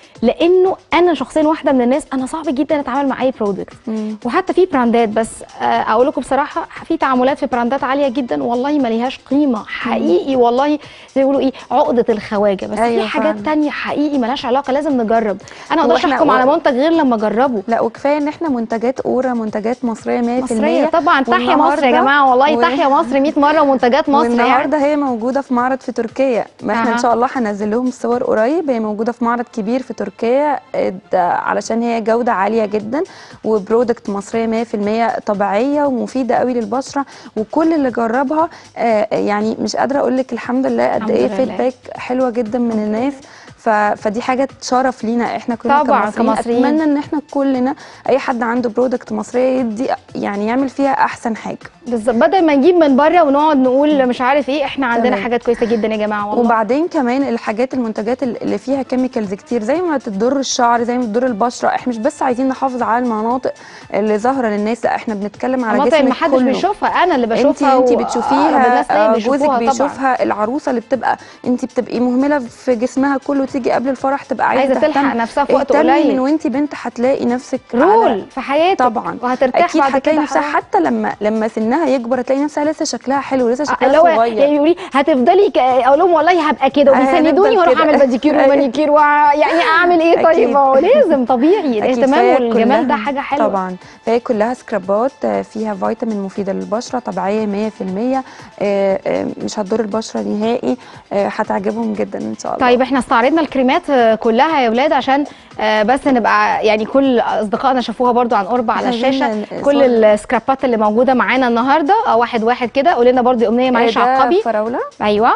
لانه انا شخصيا واحده من الناس انا صعب جدا اتعامل مع اي برودكت مم. وحتى في براندات بس آه، اقول لكم بصراحه في تعاملات في براندات عاليه جدا والله ما ليهاش قيمه حقيقي والله زي ما بيقولوا ايه عقده الخواجه بس أيوة في حاجات فعلا. تانية حقيقي ملهاش علاقه لازم نجرب انا ما اقدرش وإحنا- احكم على و- منتج غير لما اجربه لا وكفايه ان احنا منتجات اورا منتجات مصريه 100% مصريه طبعا تحيا مصر يا والنهاردة- جماعه والله و- تحيا مصر 100 مره ومنتجات مصر يعني والنهارده هي موجوده في معرض في تركيا ما احنا أها. ان شاء الله هنزل لهم صور قريب هي موجوده في معرض كبير في تركيا آه، ده علشان هي جوده عاليه جدا وبرودكت مصريه 100% طبيعيه ومفيده قوي للبشره وكل اللي جربها آه، يعني مش قادره اقول لك الحمد لله قد الحمد ايه لله. فيدباك حلوه جدا من الناس ف... فدي حاجه شرف لينا احنا كلنا طبعاً كمصريين. كمصريين. اتمنى ان احنا كلنا اي حد عنده برودكت مصريه يدي يعني يعمل فيها احسن حاجه بالظبط بدل ما نجيب من بره ونقعد نقول مش عارف ايه احنا عندنا تمام. حاجات كويسه جدا يا جماعه والله وبعدين كمان الحاجات المنتجات اللي فيها كيميكالز كتير زي ما تضر الشعر زي ما تضر البشره احنا مش بس عايزين نحافظ على المناطق اللي ظاهره للناس لا احنا بنتكلم على مناطق جسمك ما حدش كله بيشوفها انا اللي انت بشوفها انت و- بتشوفيها الناس آه، اللي جوزك بيشوفوها طبعا بيشوفها العروسه اللي بتبقى انت بتبقي مهمله في جسمها كله تيجي قبل الفرح تبقى عايزه, عايزه تلحق تهتم. نفسها في وقت اهتمي قليل من وانت بنت هتلاقي نفسك على- رول في حياتك طبعا وهترتاح اكيد بعد هتلاقي كده نفسها حرام. حتى لما لما سنها يكبر هتلاقي نفسها لسه شكلها حلو لسه اللي شكلها هو صغير يعني يقولي هتفضلي ك... اقول لهم والله هبقى كده آه، وبيساندوني هنفضل واروح كده. اعمل باديكير أيوة. ومانيكير وع... يعني اعمل ايه أكيد. طيب هو لازم طبيعي أكيد الاهتمام فهي والجمال ده كلها- حاجه حلوه طبعا فهي كلها سكرابات آه، فيها فيتامين مفيده للبشره طبيعيه 100% آه، آه، مش هتضر البشره نهائي آه، هتعجبهم جدا ان شاء الله طيب احنا استعرضنا الكريمات آه، كلها يا ولاد عشان آه، بس نبقى يعني كل اصدقائنا شافوها برضو عن قرب على عايزين الشاشه ن- كل صور. السكرابات اللي موجوده معانا النهارده آه، واحد واحد كده قولي لنا برضو امنيه معلش آه، ده عقبي فراوله ايوه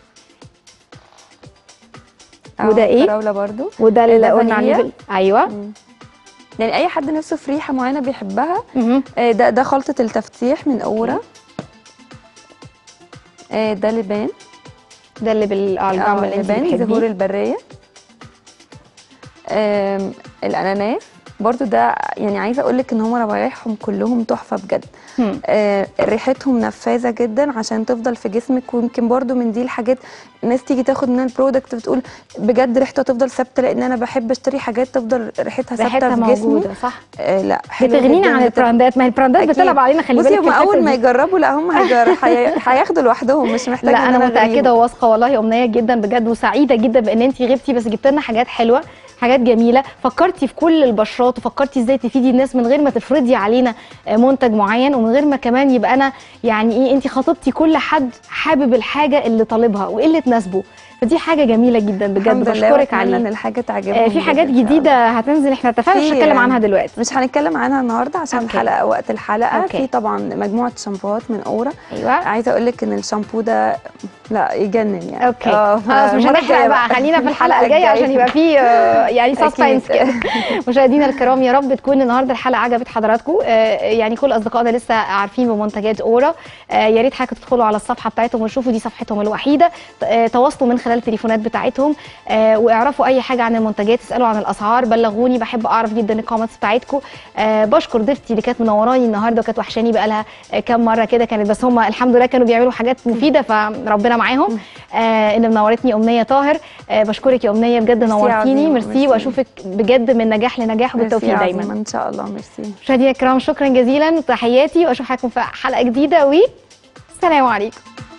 أهو وده إيه؟ فراوله برضو وده اللي ده قلنا عليه فانيليا. في- ايوه يعني اي حد نفسه في ريحه معينه بيحبها مهم. آه، ده ده خلطه التفتيح من اورا آه، ده لبان ده اللي بالالجام اه اللي انت لبان زهور بتحبيه البريه آم، الاناناس برضو ده يعني عايزه اقول لك ان هم روايحهم كلهم تحفه بجد هم. آه، ريحتهم نفاذه جدا عشان تفضل في جسمك ويمكن برضو من دي الحاجات الناس تيجي تاخد منها البرودكت بتقول بجد ريحته تفضل ثابته لان انا بحب اشتري حاجات تفضل ريحتها ثابته ريحتها في جسمي موجوده صح آه لا حلو بتغنينا جداً، عن بت- البراندات ما هي البراندات أكيد. بتلعب علينا خلي بالك بصي في هم الحتة اول ما دي. يجربوا لا هم هيجر- هي- هياخدوا لوحدهم مش محتاجه لا إن انا أغنيهم. متاكده وواثقه والله امنيه جدا بجد وسعيده جدا بان انت غبتي بس جبت لنا حاجات حلوه حاجات جميله فكرتي في كل البشرات وفكرتي ازاي تفيدي الناس من غير ما تفرضي علينا آه، منتج معين ومن غير ما كمان يبقى انا يعني ايه انت خاطبتي كل حد حابب الحاجه اللي طالبها وايه اللي تناسبه فدي حاجه جميله جدا بجد الحمد لله بشكرك وأتمنى ان عليه الحاجه تعجبهم آه، في حاجات جداً إن شاء الله. جديده هتنزل احنا اتفقنا مش في- هنتكلم عنها دلوقتي مش هنتكلم عنها النهارده عشان أوكي. الحلقه وقت الحلقه أوكي. في طبعا مجموعه شامبوهات من اورا ايوه عايزه اقول لك ان الشامبو ده لا يجنن يعني اوكي آه، خلاص مش المرة هنحرق الجاية بقى خلينا في الحلقه الجايه عشان يبقى في آه، يعني أكيد. سسبنس كده مشاهدينا الكرام يا رب تكون النهارده الحلقه عجبت حضراتكم آه، يعني كل اصدقائنا لسه عارفين بمنتجات اورا آه، يا ريت حضرتك تدخلوا على الصفحه بتاعتهم وتشوفوا دي صفحتهم الوحيده آه، تواصلوا من خلال التليفونات بتاعتهم آه، واعرفوا اي حاجه عن المنتجات اسالوا عن الاسعار بلغوني بحب اعرف جدا الكومنتس بتاعتكم آه، بشكر ضيفتي اللي كانت منوراني النهارده وكانت وحشاني بقى لها كام مره كده كانت بس هم الحمد لله كانوا بيعملوا حاجات مفيده فربنا معاهم آه اللي منورتني امنيه طاهر آه بشكرك يا امنيه بجد ميرسي يا نورتيني عظيمة، ميرسي ميرسي. واشوفك بجد من نجاح لنجاح ميرسي وبالتوفيق يا دايما عظيمة، ان شاء الله ميرسي مشاهدينا الكرام شكرا جزيلا وتحياتي واشوف حضراتكم في حلقه جديده والسلام عليكم